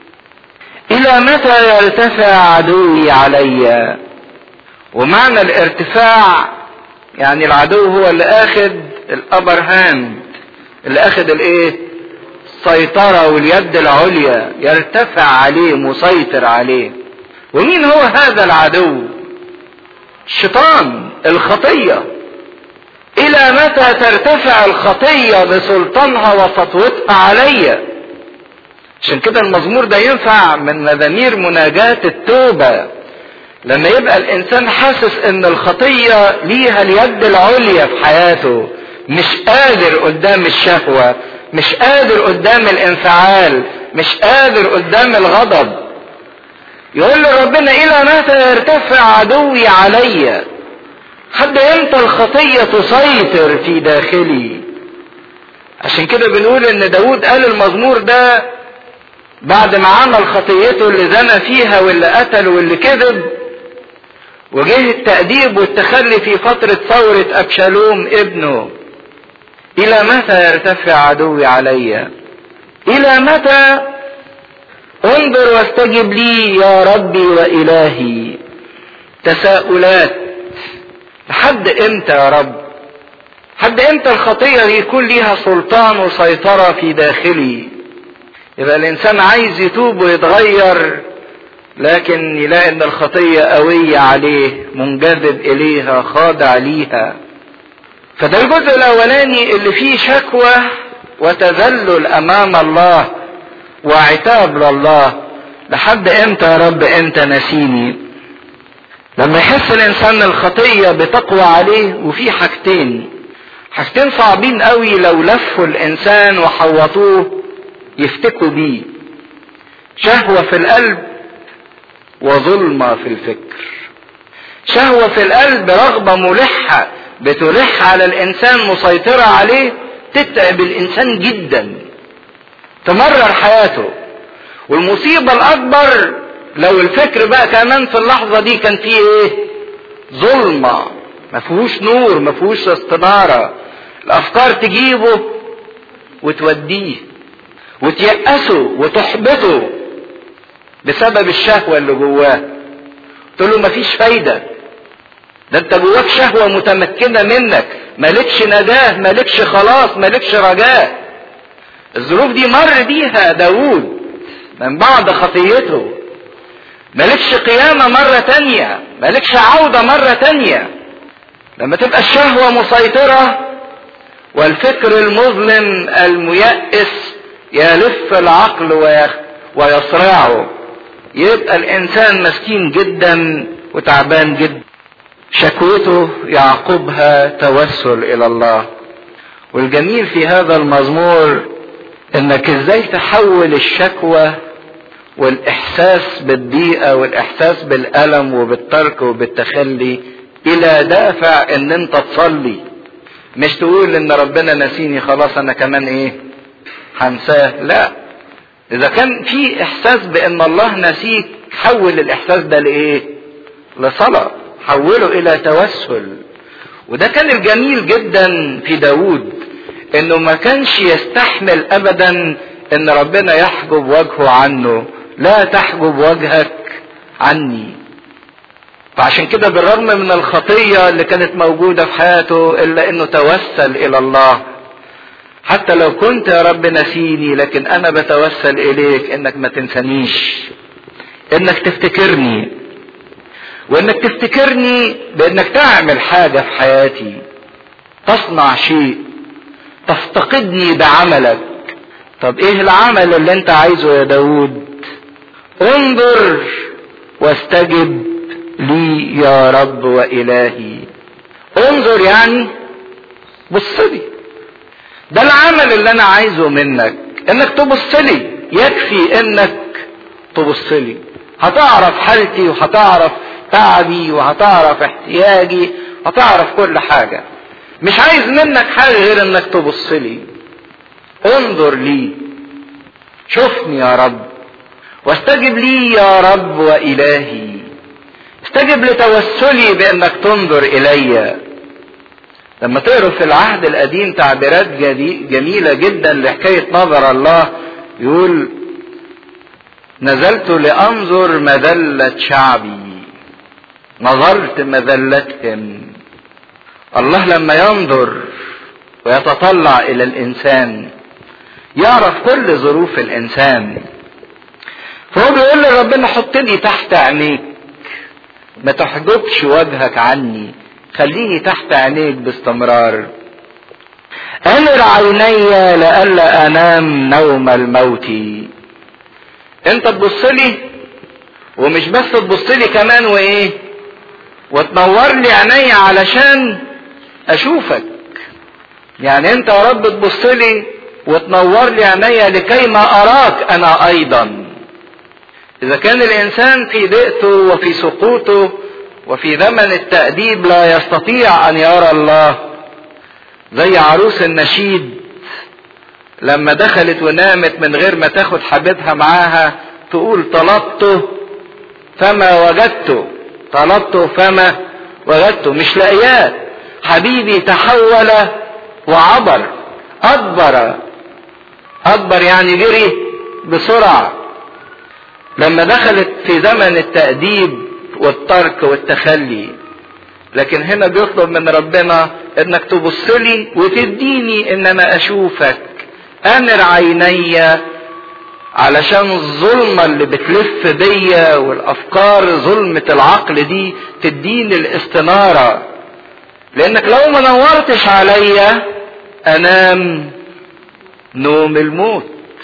الى متى يرتفع عدوي علي ومعنى الارتفاع يعني العدو هو اللي اخد الابر هاند اللي اخد الايه السيطرة واليد العليا يرتفع عليه مسيطر عليه ومين هو هذا العدو الشيطان الخطيه الى متى ترتفع الخطية بسلطانها وسطوتها عليا عشان كده المزمور ده ينفع من مزامير مناجاة التوبة لما يبقى الانسان حاسس ان الخطية ليها اليد العليا في حياته مش قادر قدام الشهوة مش قادر قدام الانفعال مش قادر قدام الغضب يقول لربنا الى متى يرتفع عدوي عليّ حد امتى الخطية تسيطر في داخلي عشان كده بنقول ان داود قال المزمور ده بعد ما عمل خطيته اللي زنى فيها واللي قتل واللي كذب وجه التأديب والتخلي في فترة ثورة أبشالوم ابنه إلى متى يرتفع عدوي علي إلى متى انظر واستجب لي يا ربي وإلهي تساؤلات لحد امتى يا رب لحد امتى الخطية دي يكون ليها سلطان وسيطرة في داخلي يبقى الانسان عايز يتوب ويتغير لكن يلاقي ان الخطية قوية عليه منجذب اليها خاضع ليها فده الجزء الاولاني اللي فيه شكوى وتذلل امام الله وعتاب لله لحد امتى يا رب انت نسيني لما يحس الانسان الخطية بتقوى عليه وفي حاجتين حاجتين صعبين قوي لو لفوا الانسان وحوطوه يفتكوا بيه شهوة في القلب وظلمة في الفكر شهوة في القلب رغبة ملحة بتلح على الانسان مسيطرة عليه تتعب الانسان جدا تمرر حياته والمصيبة الاكبر لو الفكر بقى كمان في اللحظة دي كان فيه ايه ظلمة ما فيهوش نور ما فيهوش استنارة الافكار تجيبه وتوديه وتيأسوا وتحبطوا بسبب الشهوة اللي جواه تقول له مفيش فايدة ده انت جواك شهوة متمكنة منك مالكش نجاة مالكش خلاص مالكش رجاء الظروف دي مر بيها داوود من بعد خطيته مالكش قيامة مرة تانية مالكش عودة مرة تانية لما تبقى الشهوة مسيطرة والفكر المظلم الميأس يلف العقل ويصرعه يبقى الانسان مسكين جدا وتعبان جدا شكوته يعقبها توسل الى الله والجميل في هذا المزمور انك ازاي تحول الشكوى والاحساس بالضيقه والاحساس بالالم وبالترك وبالتخلي الى دافع ان انت تصلي مش تقول ان ربنا نسيني خلاص انا كمان ايه هنساه لا اذا كان في احساس بان الله نسيك حول الاحساس ده لايه لصلاة حوله الى توسل وده كان الجميل جدا في داود انه ما كانش يستحمل ابدا ان ربنا يحجب وجهه عنه لا تحجب وجهك عني فعشان كده بالرغم من الخطية اللي كانت موجودة في حياته الا انه توسل الى الله حتى لو كنت يا رب نسيني لكن انا بتوسل اليك انك ما تنسانيش انك تفتكرني وانك تفتكرني بانك تعمل حاجة في حياتي تصنع شيء تفتقدني بعملك طب ايه العمل اللي انت عايزه يا داود انظر واستجب لي يا رب والهي انظر يعني بص لي ده العمل اللي انا عايزه منك انك تبص لي يكفي انك تبص لي هتعرف حالتي وهتعرف تعبي وهتعرف احتياجي هتعرف كل حاجة مش عايز منك حاجة غير انك تبص لي انظر لي شوفني يا رب واستجب لي يا رب والهي استجب لتوسلي بانك تنظر الي لما تقروا في العهد القديم تعبيرات جميلة جدا لحكاية نظر الله يقول نزلت لأنظر مذلة شعبي نظرت مذلتهم الله لما ينظر ويتطلع إلى الإنسان يعرف كل ظروف الإنسان فهو بيقول لربنا حطني تحت عينيك ما تحجبش وجهك عني خليني تحت عينيك باستمرار انر عيني لئلا انام نوم الموت انت تبص لي ومش بس تبص لي كمان وايه وتنور لي عيني علشان اشوفك يعني انت يا رب تبص لي وتنور لي عيني لكي ما اراك انا ايضا اذا كان الانسان في ضيقته وفي سقوطه وفي زمن التأديب لا يستطيع أن يرى الله زي عروس النشيد لما دخلت ونامت من غير ما تاخد حبيبها معاها تقول طلبته فما وجدته طلبته فما وجدته مش لاقياه حبيبي تحول وعبر أدبر أدبر يعني جري بسرعة لما دخلت في زمن التأديب والترك والتخلي لكن هنا بيطلب من ربنا انك تبص لي وتديني ان انا اشوفك انر عيني علشان الظلمة اللي بتلف بيا والافكار ظلمة العقل دي تديني الاستنارة لانك لو ما نورتش عليا انام نوم الموت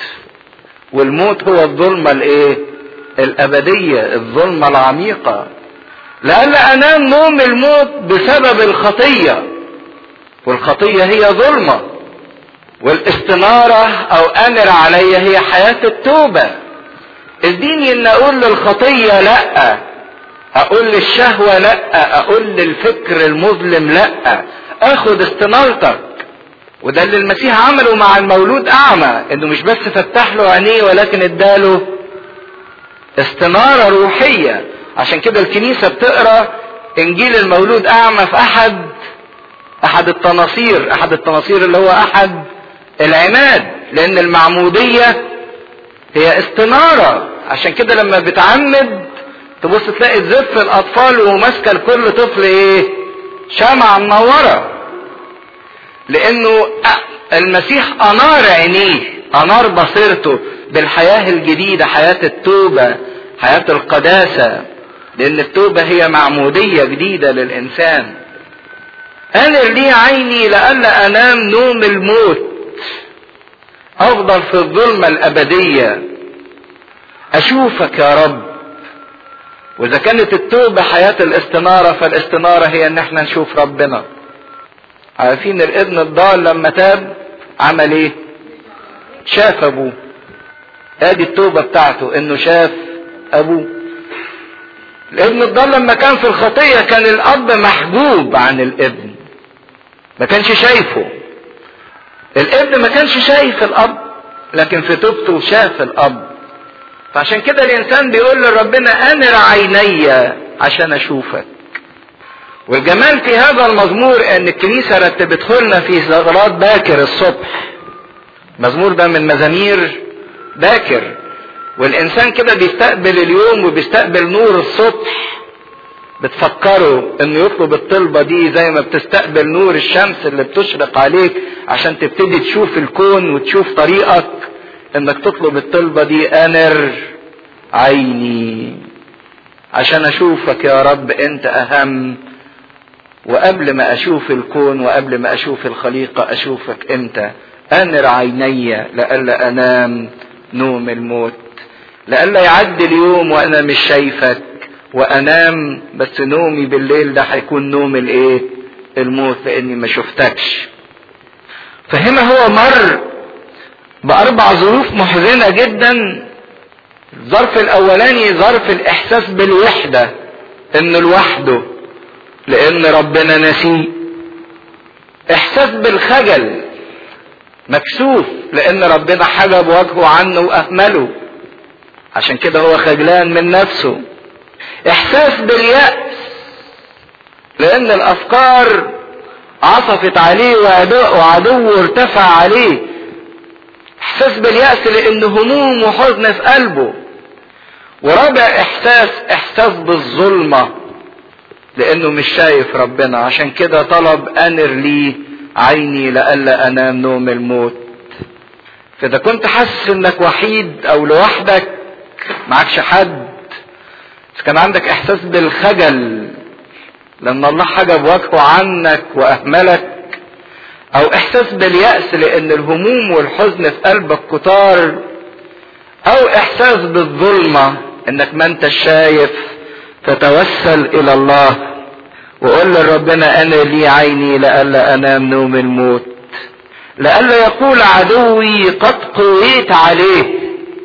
والموت هو الظلمة الايه الأبدية الظلمة العميقة لألا أنام نوم الموت بسبب الخطية والخطية هي ظلمة والاستنارة أو أمر علي هي حياة التوبة اديني ان اقول للخطية لا اقول للشهوة لا اقول للفكر المظلم لا اخد استنارتك وده اللي المسيح عمله مع المولود اعمى انه مش بس فتح له عينيه ولكن اداله استنارة روحية عشان كده الكنيسة بتقرا انجيل المولود اعمى في احد احد التناصير احد التناصير اللي هو احد العماد لان المعمودية هي استنارة عشان كده لما بتعمد تبص تلاقي زف الاطفال وماسكه لكل طفل ايه شمعة منورة لانه المسيح انار عينيه انار بصيرته بالحياة الجديدة حياة التوبة حياة القداسة لان التوبة هي معمودية جديدة للانسان انر لي عيني لئلا انام نوم الموت افضل في الظلمة الابدية اشوفك يا رب واذا كانت التوبة حياة الاستنارة فالاستنارة هي ان احنا نشوف ربنا عارفين الابن الضال لما تاب عمل ايه شاف ابوه ادي التوبة بتاعته انه شاف ابوه الابن الضال لما كان في الخطية كان الاب محجوب عن الابن ما كانش شايفه الابن ما كانش شايف الاب لكن في توبته شاف الاب فعشان كده الانسان بيقول لربنا انر عيني عشان اشوفك والجمال في هذا المزمور ان الكنيسة رتبته لنا في صلاة باكر الصبح المزمور ده من مزامير باكر والانسان كده بيستقبل اليوم وبيستقبل نور الصبح بتفكروا انه يطلب الطلبة دي زي ما بتستقبل نور الشمس اللي بتشرق عليك عشان تبتدي تشوف الكون وتشوف طريقك انك تطلب الطلبة دي انر عيني عشان اشوفك يا رب انت اهم وقبل ما اشوف الكون وقبل ما اشوف الخليقة اشوفك انت انر عيني لئلا انام نوم الموت لئلا يعدي اليوم وانا مش شايفك وانام بس نومي بالليل ده هيكون نوم الايه الموت لاني ما شفتكش فهنا هو مر باربع ظروف محزنة جدا الظرف الاولاني ظرف الاحساس بالوحدة انه لوحده لان ربنا نسيه احساس بالخجل مكسوف لان ربنا حجب وجهه عنه واهمله عشان كده هو خجلان من نفسه احساس باليأس لان الافكار عصفت عليه وعدوه ارتفع عليه احساس باليأس لان هموم وحزن في قلبه ورابع احساس احساس بالظلمة لانه مش شايف ربنا عشان كده طلب انر لي عيني لئلا انام نوم الموت فاذا كنت حاسس انك وحيد او لوحدك معكش حد إذا كان عندك إحساس بالخجل لأن الله حجب وجهه عنك وأهملك أو إحساس باليأس لأن الهموم والحزن في قلبك كتار أو إحساس بالظلمة إنك ما أنت شايف فتوسل إلى الله وقول لربنا أنا لي عيني لئلا أنام نوم الموت لئلا يقول عدوي قد قويت عليه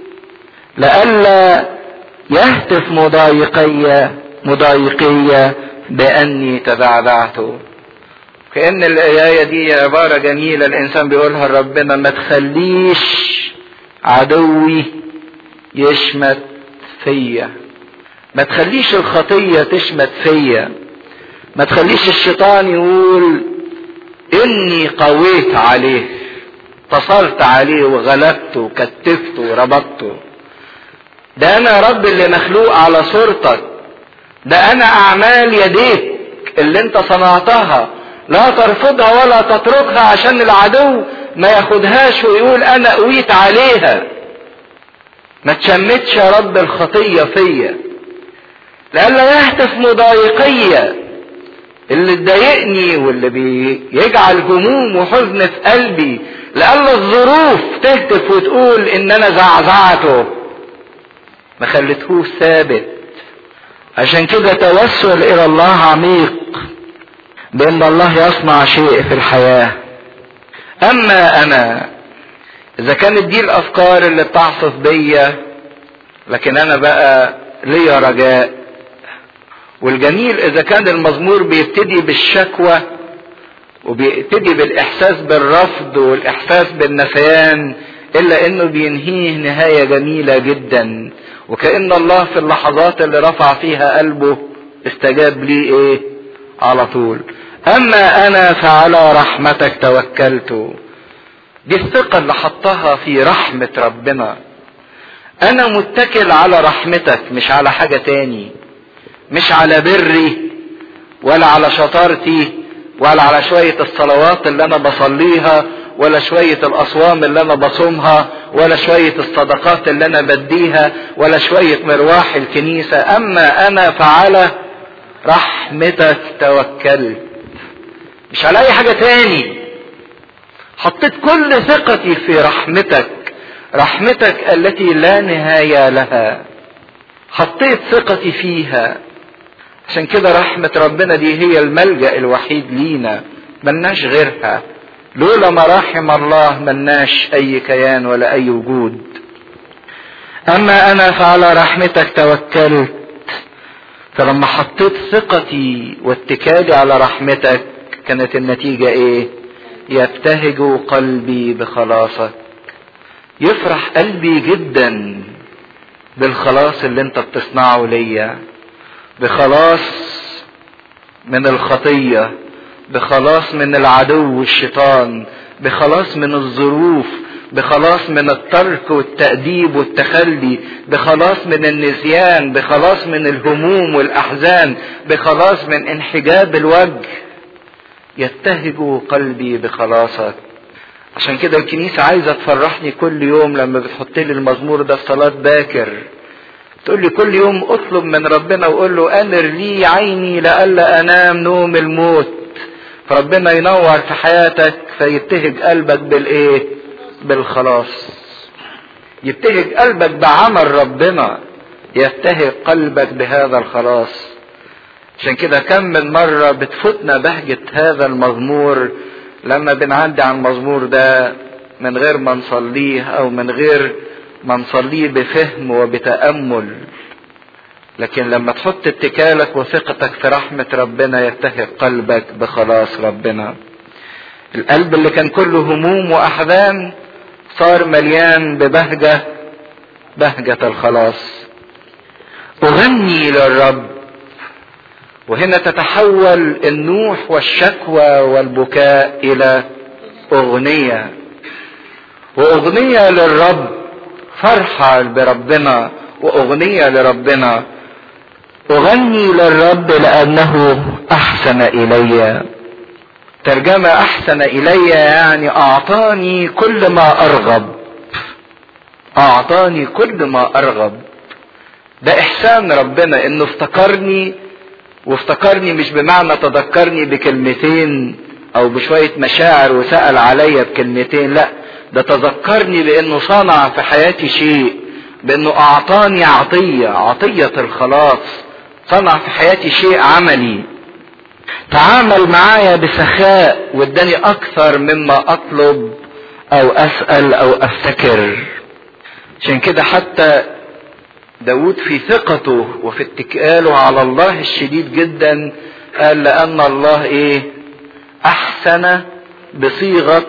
لئلا يهتف مضايقي مضايقي بأني تبعبعت كأن الآية دي عبارة جميلة الإنسان بيقولها لربنا ما تخليش عدوي يشمت فيا ما تخليش الخطية تشمت فيا ما تخليش الشيطان يقول إني قويت عليه اتصلت عليه وغلبته وكتفته وربطته ده انا يا رب اللي مخلوق على صورتك ده انا اعمال يديك اللي انت صنعتها لا ترفضها ولا تتركها عشان العدو ما ياخدهاش ويقول انا قويت عليها ما تشمتش يا رب الخطية فيا لألا يهتف مضايقية اللي تضايقني واللي بيجعل هموم وحزن في قلبي لألا الظروف تهتف وتقول ان انا زعزعته ما خلتهوش ثابت عشان كده توسل الى الله عميق بان الله يصنع شيء في الحياة اما انا اذا كانت دي الافكار اللي بتعصف بيا لكن انا بقى ليا رجاء والجميل اذا كان المزمور بيبتدي بالشكوى وبيبتدي بالاحساس بالرفض والاحساس بالنسيان الا انه بينهيه نهاية جميلة جدا وكأن الله في اللحظات اللي رفع فيها قلبه استجاب لي ايه على طول اما انا فعلى رحمتك توكلت دي الثقة اللي حطها في رحمة ربنا انا متكل على رحمتك مش على حاجة تاني مش على بري ولا على شطارتي ولا على شوية الصلوات اللي انا بصليها ولا شوية الاصوام اللي انا بصومها ولا شوية الصدقات اللي انا بديها ولا شوية مرواح الكنيسة اما انا فعلى رحمتك توكلت مش على اي حاجة تاني حطيت كل ثقتي في رحمتك رحمتك التي لا نهاية لها حطيت ثقتي فيها عشان كده رحمة ربنا دي هي الملجأ الوحيد لينا ملناش غيرها لولا مراحم الله ملناش اي كيان ولا اي وجود اما انا فعلى رحمتك توكلت فلما حطيت ثقتي واتكالي على رحمتك كانت النتيجة ايه يبتهج قلبي بخلاصك يفرح قلبي جدا بالخلاص اللي انت بتصنعه ليا بخلاص من الخطية بخلاص من العدو الشيطان بخلاص من الظروف بخلاص من الترك والتأديب والتخلي بخلاص من النسيان بخلاص من الهموم والأحزان بخلاص من انحجاب الوجه يتهج قلبي بخلاصك عشان كده الكنيسة عايزة تفرحني كل يوم لما بتحط لي المزمور ده في صلاة باكر تقول لي كل يوم اطلب من ربنا وقول له انر لي عيني لئلا انام نوم الموت فربنا ينور في حياتك فيبتهج قلبك بالايه بالخلاص يبتهج قلبك بعمل ربنا يبتهج قلبك بهذا الخلاص عشان كده كم من مرة بتفوتنا بهجة هذا المزمور لما بنعدي على المزمور ده من غير ما نصليه او من غير ما نصليه بفهم وبتأمل لكن لما تحط اتكالك وثقتك في رحمة ربنا يتهق قلبك بخلاص ربنا القلب اللي كان كله هموم وأحزان صار مليان ببهجة بهجة الخلاص أغني للرب وهنا تتحول النوح والشكوى والبكاء إلى أغنية وأغنية للرب فرحة بربنا وأغنية لربنا أغني للرب لأنه أحسن إلي ترجمة أحسن إلي يعني أعطاني كل ما أرغب أعطاني كل ما أرغب ده إحسان ربنا إنه افتكرني وافتكرني مش بمعنى تذكرني بكلمتين أو بشوية مشاعر وسأل عليا بكلمتين لأ ده تذكرني بانه صنع في حياتي شيء بانه اعطاني عطية عطية الخلاص صنع في حياتي شيء عملي تعامل معايا بسخاء واداني اكثر مما اطلب او اسأل او افتكر عشان كده حتى داود في ثقته وفي اتكاله على الله الشديد جدا قال لان الله ايه احسن بصيغه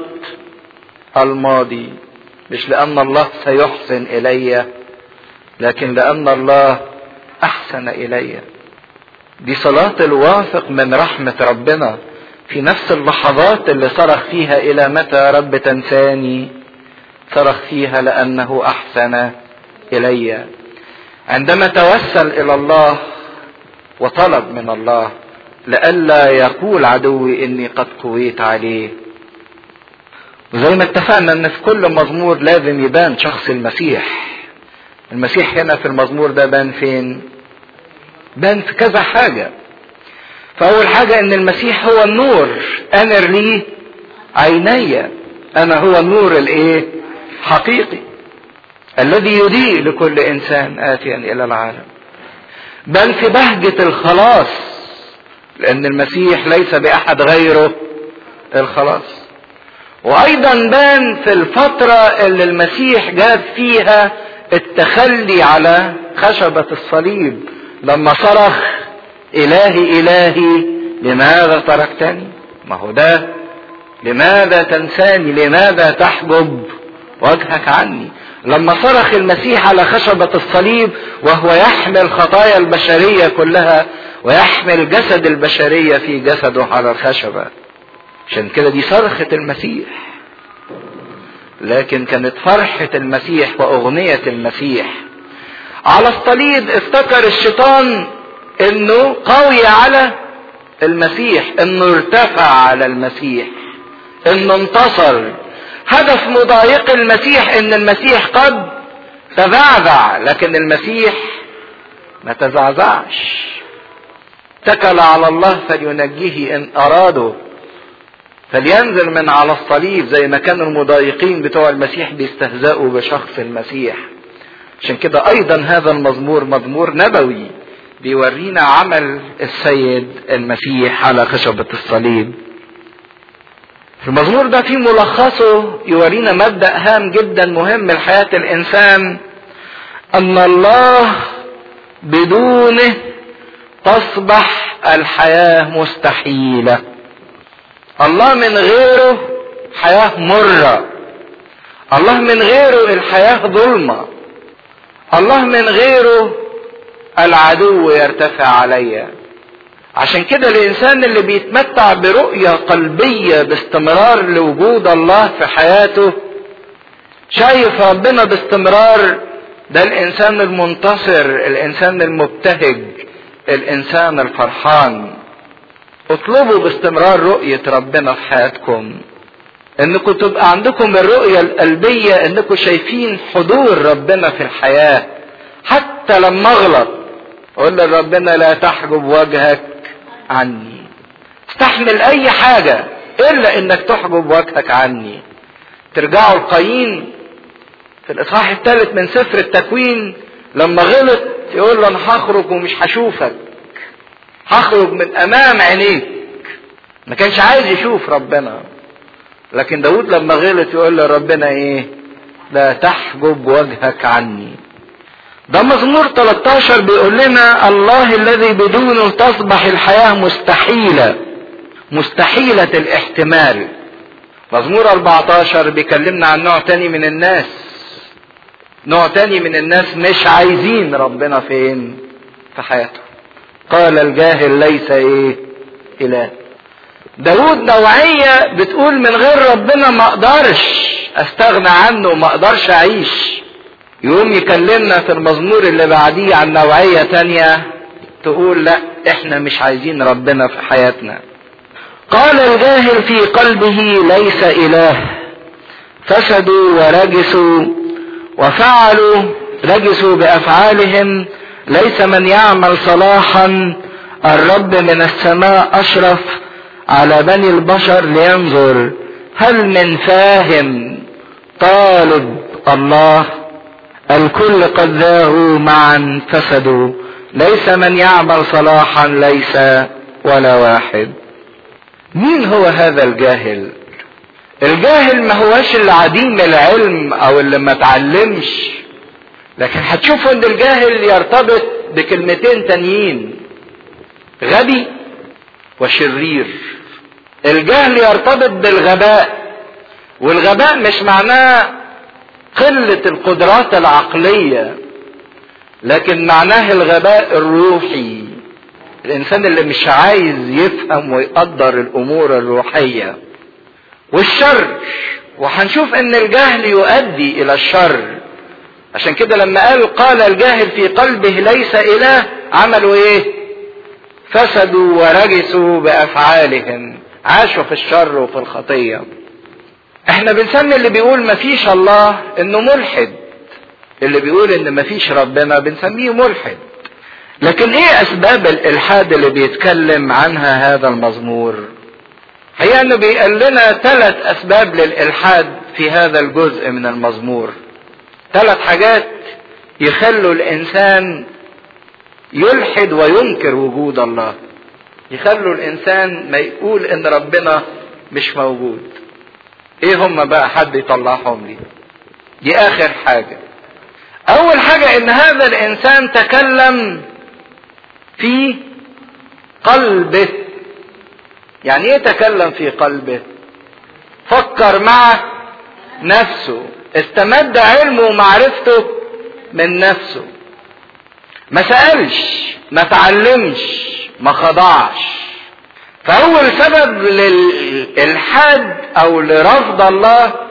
الماضي مش لأن الله سيحسن إلي لكن لأن الله أحسن إلي دي صلاة الواثق من رحمة ربنا في نفس اللحظات اللي صرخ فيها إلى متى يا رب تنساني صرخ فيها لأنه أحسن إلي عندما توسل إلى الله وطلب من الله لئلا يقول عدوي إني قد قويت عليه وزي ما اتفقنا ان في كل مزمور لازم يبان شخص المسيح المسيح هنا في المزمور ده بان فين بان في كذا حاجة فأول حاجة إن المسيح هو النور أنر لي عيني أنا هو النور الإيه؟ حقيقي الذي يضيء لكل إنسان آتيا إلى العالم بل في بهجة الخلاص لأن المسيح ليس بأحد غيره الخلاص وأيضا بان في الفترة اللي المسيح جاب فيها التخلي على خشبة الصليب لما صرخ إلهي إلهي لماذا تركتني ما هو ده لماذا تنساني لماذا تحجب وجهك عني لما صرخ المسيح على خشبة الصليب وهو يحمل خطايا البشرية كلها ويحمل جسد البشرية في جسده على الخشبة عشان كده دي صرخة المسيح لكن كانت فرحة المسيح وأغنية المسيح على الصليب افتكر الشيطان انه قوي على المسيح انه ارتفع على المسيح انه انتصر هدف مضايق المسيح ان المسيح قد تزعزع لكن المسيح ما تزعزعش اتكل على الله فلينجيه ان اراده فلينزل من على الصليب زي ما كانوا المضايقين بتوع المسيح بيستهزئوا بشخص المسيح عشان كده ايضا هذا المزمور مزمور نبوي بيورينا عمل السيد المسيح على خشبة الصليب في المزمور ده في ملخصه يورينا مبدأ هام جدا مهم لحياة الإنسان أن الله بدونه تصبح الحياة مستحيلة الله من غيره حياة مرة الله من غيره الحياة ظلمة الله من غيره العدو يرتفع عليا عشان كده الانسان اللي بيتمتع برؤية قلبية باستمرار لوجود الله في حياته شايف ربنا باستمرار ده الانسان المنتصر الانسان المبتهج الانسان الفرحان اطلبوا باستمرار رؤية ربنا في حياتكم انكم تبقى عندكم الرؤية القلبية انكم شايفين حضور ربنا في الحياة حتى لما اغلط اقول لربنا لا تحجب وجهك عني استحمل اي حاجة الا انك تحجب وجهك عني ترجعوا القايين في الاصحاح الثالث من سفر التكوين لما غلط يقول له انا هخرج ومش هشوفك هخرج من امام عينيك ما كانش عايز يشوف ربنا لكن داود لما غلط يقول لربنا ايه لا تحجب وجهك عني ده مزمور 13 بيقول لنا الله الذي بدونه تصبح الحياة مستحيلة مستحيلة الاحتمال مزمور 14 بيكلمنا عن نوع تاني من الناس نوع تاني من الناس مش عايزين ربنا فين في حياته قال الجاهل ليس ايه اله داود نوعية بتقول من غير ربنا ما اقدرش استغنى عنه ما اقدرش اعيش يقوم يكلمنا في المزمور اللي بعديه عن نوعية تانية تقول لا احنا مش عايزين ربنا في حياتنا قال الجاهل في قلبه ليس اله فسدوا ورجسوا وفعلوا رجسوا بافعالهم ليس من يعمل صلاحا الرب من السماء اشرف على بني البشر لينظر هل من فاهم طالب الله الكل قد ذاهوا معا فسدوا ليس من يعمل صلاحا ليس ولا واحد مين هو هذا الجاهل الجاهل ما هوش العديم العلم او اللي ما تعلمش لكن هتشوفوا ان الجاهل يرتبط بكلمتين تانيين غبي وشرير الجهل يرتبط بالغباء والغباء مش معناه قلة القدرات العقلية لكن معناه الغباء الروحي الانسان اللي مش عايز يفهم ويقدر الامور الروحية والشر وهنشوف ان الجهل يؤدي الى الشر عشان كده لما قال قال الجاهل في قلبه ليس اله عملوا ايه فسدوا ورجسوا بافعالهم عاشوا في الشر وفي الخطيه احنا بنسمي اللي بيقول مفيش الله انه ملحد اللي بيقول ان مفيش ربنا بنسميه ملحد لكن ايه اسباب الالحاد اللي بيتكلم عنها هذا المزمور هي انه بيقول لنا ثلاث اسباب للالحاد في هذا الجزء من المزمور ثلاث حاجات يخلوا الانسان يلحد وينكر وجود الله يخلوا الانسان ما يقول ان ربنا مش موجود ايه هم بقى حد يطلعهم لي دي اخر حاجة اول حاجة ان هذا الانسان تكلم في قلبه يعني ايه تكلم في قلبه فكر مع نفسه استمد علمه ومعرفته من نفسه ما سألش ما تعلمش ما خضعش فأول سبب للإلحاد أو لرفض الله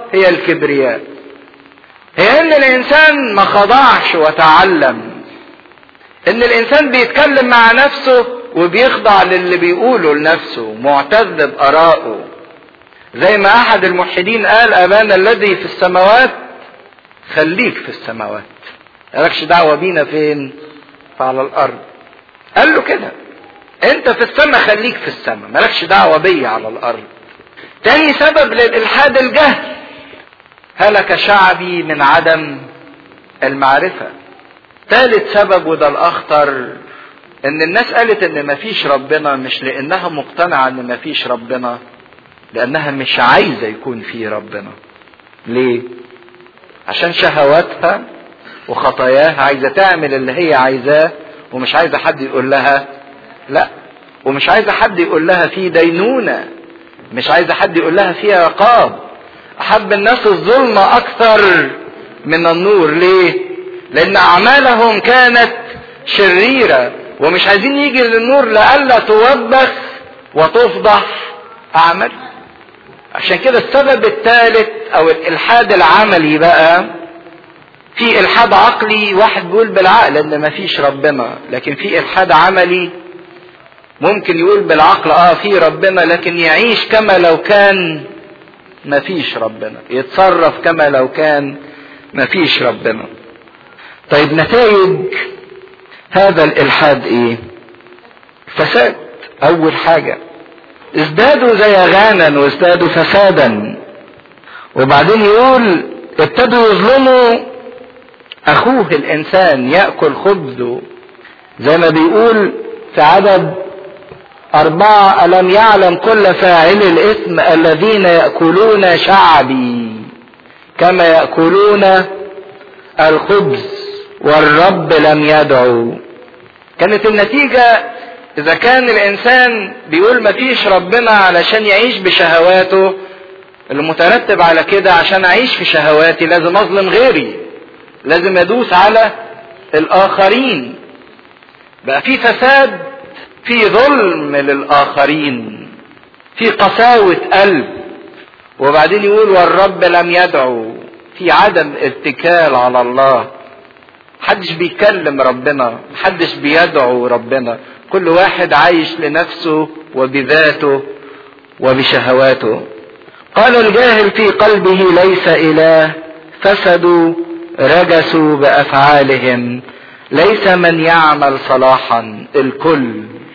هي الكبرياء هي ان الانسان ما خضعش وتعلم ان الانسان بيتكلم مع نفسه وبيخضع للي بيقوله لنفسه معتز بارائه زي ما احد الملحدين قال ابانا الذي في السماوات خليك في السماوات مالكش دعوه بينا فين فعلى الارض قال له كده انت في السماء خليك في السماء مالكش دعوه بيا على الارض تاني سبب للالحاد الجهل هلك شعبي من عدم المعرفه ثالث سبب وده الاخطر ان الناس قالت ان مفيش ربنا مش لانها مقتنعه ان مفيش ربنا لانها مش عايزه يكون في ربنا ليه عشان شهواتها وخطاياها عايزه تعمل اللي هي عايزاه ومش عايزه حد يقول لها لا ومش عايزه حد يقول لها في دينونه مش عايزه حد يقول لها في عقاب احب الناس الظلم اكثر من النور ليه لان اعمالهم كانت شريره ومش عايزين يجي للنور لئلا توبخ وتفضح اعمال عشان كده السبب الثالث او الالحاد العملي بقى في الحاد عقلي واحد بيقول بالعقل ان مفيش ربنا لكن في الحاد عملي ممكن يقول بالعقل اه في ربنا لكن يعيش كما لو كان مفيش ربنا يتصرف كما لو كان مفيش ربنا طيب نتائج هذا الالحاد ايه فساد اول حاجه ازدادوا زيغانا وازدادوا فسادا وبعدين يقول ابتدوا يظلموا اخوه الانسان ياكل خبزه زي ما بيقول في عدد أربعة ألم يعلم كل فاعل الإثم الذين يأكلون شعبي كما يأكلون الخبز والرب لم يدعو كانت النتيجة إذا كان الإنسان بيقول مفيش ربنا علشان يعيش بشهواته المترتب على كده عشان أعيش في شهواتي لازم أظلم غيري لازم أدوس على الآخرين بقى في فساد في ظلم للآخرين في قساوة قلب وبعدين يقول والرب لم يدعو في عدم اتكال على الله محدش بيكلم ربنا محدش بيدعو ربنا كل واحد عايش لنفسه وبذاته وبشهواته قال الجاهل في قلبه ليس اله فسدوا رجسوا بافعالهم ليس من يعمل صلاحا الكل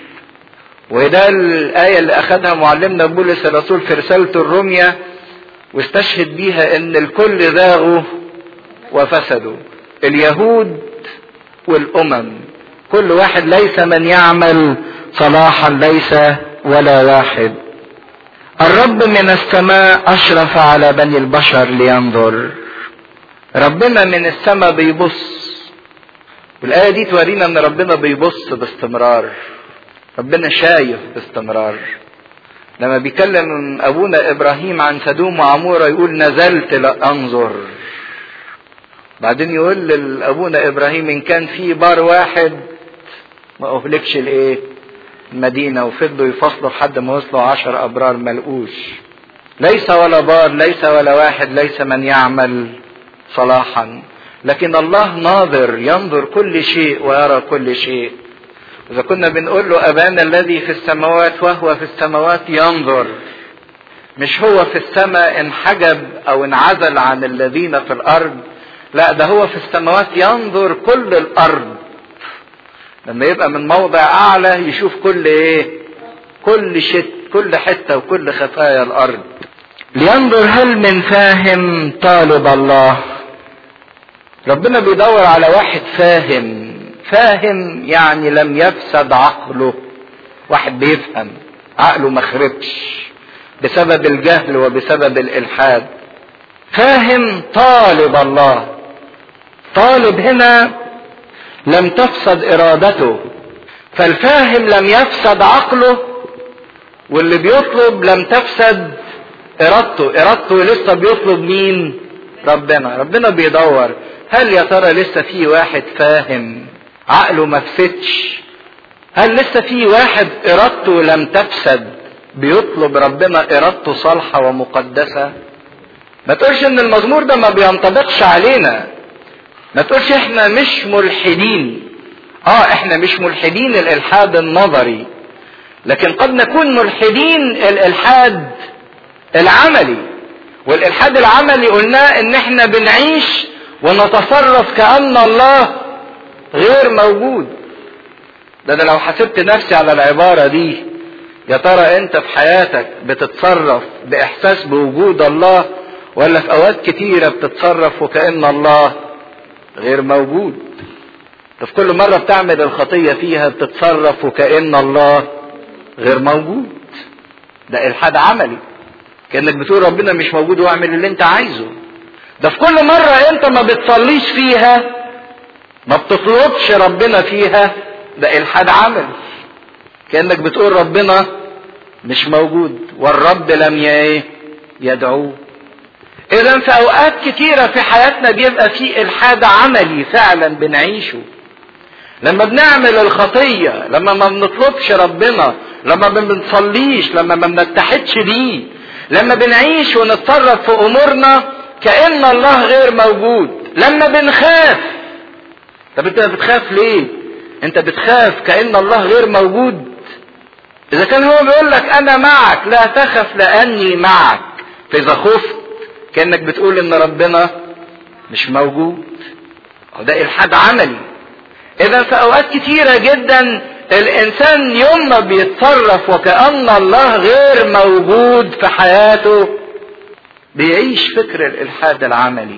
وده الآية اللي أخذها معلمنا بولس الرسول في رسالة الرمية واستشهد بيها إن الكل ذاغوا وفسدوا اليهود والأمم كل واحد ليس من يعمل صلاحا ليس ولا واحد الرب من السماء أشرف على بني البشر لينظر ربنا من السماء بيبص والآية دي تورينا إن ربنا بيبص باستمرار ربنا شايف باستمرار لما بيكلم ابونا ابراهيم عن سدوم وعمورة يقول نزلت لانظر بعدين يقول لابونا ابراهيم ان كان في بار واحد ما اهلكش الايه المدينة وفضلوا يفصلوا لحد ما وصلوا عشر ابرار ملقوش ليس ولا بار ليس ولا واحد ليس من يعمل صلاحا لكن الله ناظر ينظر كل شيء ويرى كل شيء إذا كنا بنقول له أبانا الذي في السماوات وهو في السماوات ينظر مش هو في السماء انحجب أو انعزل عن الذين في الأرض لا ده هو في السماوات ينظر كل الأرض لما يبقى من موضع أعلى يشوف كل إيه كل شت كل حتة وكل خفايا الأرض لينظر هل من فاهم طالب الله ربنا بيدور على واحد فاهم فاهم يعني لم يفسد عقله واحد بيفهم عقله ما خربش بسبب الجهل وبسبب الالحاد فاهم طالب الله طالب هنا لم تفسد ارادته فالفاهم لم يفسد عقله واللي بيطلب لم تفسد ارادته ارادته لسه بيطلب مين ربنا ربنا بيدور هل يا ترى لسه في واحد فاهم عقله ما فسدش هل لسه في واحد ارادته لم تفسد بيطلب ربنا ارادته صالحه ومقدسه ما تقولش ان المزمور ده ما بينطبقش علينا ما تقولش احنا مش ملحدين اه احنا مش ملحدين الالحاد النظري لكن قد نكون ملحدين الالحاد العملي والالحاد العملي قلناه ان احنا بنعيش ونتصرف كأن الله غير موجود ده انا لو حسبت نفسي على العبارة دي يا ترى انت في حياتك بتتصرف باحساس بوجود الله ولا في اوقات كتيرة بتتصرف وكأن الله غير موجود في كل مرة بتعمل الخطية فيها بتتصرف وكأن الله غير موجود ده الحاد عملي كأنك بتقول ربنا مش موجود واعمل اللي انت عايزه ده في كل مرة انت ما بتصليش فيها ما بتطلبش ربنا فيها ده الحاد عمل كأنك بتقول ربنا مش موجود والرب لم يدعوه اذا في اوقات كتيرة في حياتنا بيبقى في الحاد عملي فعلا بنعيشه لما بنعمل الخطية لما ما بنطلبش ربنا لما ما بنصليش لما ما بنتحدش بيه لما بنعيش ونتصرف في امورنا كأن الله غير موجود لما بنخاف طب انت بتخاف ليه انت بتخاف كأن الله غير موجود اذا كان هو بيقول لك انا معك لا تخف لاني معك فاذا خفت كانك بتقول ان ربنا مش موجود ده الحاد عملي اذا في اوقات كتيرة جدا الانسان يوم ما بيتصرف وكأن الله غير موجود في حياته بيعيش فكر الالحاد العملي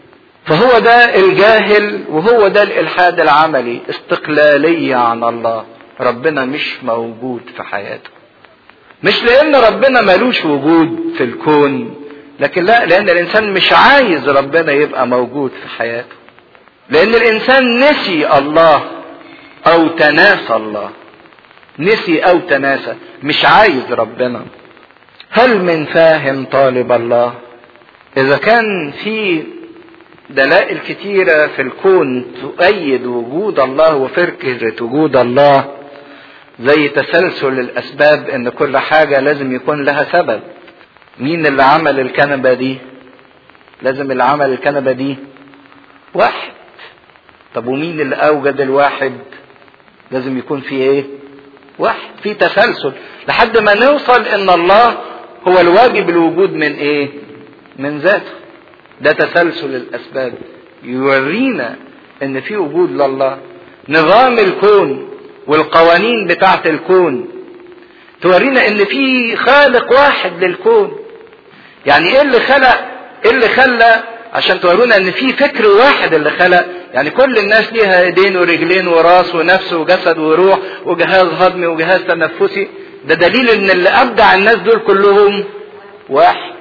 فهو ده الجاهل وهو ده الالحاد العملي استقلالية عن الله ربنا مش موجود في حياته مش لان ربنا ملوش وجود في الكون لكن لا لان الانسان مش عايز ربنا يبقى موجود في حياته لان الانسان نسي الله او تناسى الله نسي او تناسى مش عايز ربنا هل من فاهم طالب الله اذا كان في دلائل كتيرة في الكون تؤيد وجود الله وفكرة وجود الله زي تسلسل الاسباب ان كل حاجة لازم يكون لها سبب مين اللي عمل الكنبة دي لازم اللي عمل الكنبة دي واحد طب ومين اللي اوجد الواحد لازم يكون في ايه واحد في تسلسل لحد ما نوصل ان الله هو الواجب الوجود من ايه من ذاته ده تسلسل الاسباب يورينا ان في وجود لله نظام الكون والقوانين بتاعه الكون تورينا ان في خالق واحد للكون يعني ايه اللي خلق ايه اللي خلى عشان تورونا ان في فكر واحد اللي خلق يعني كل الناس ليها ايدين ورجلين وراس ونفس وجسد وروح وجهاز هضمي وجهاز تنفسي ده دليل ان اللي ابدع الناس دول كلهم واحد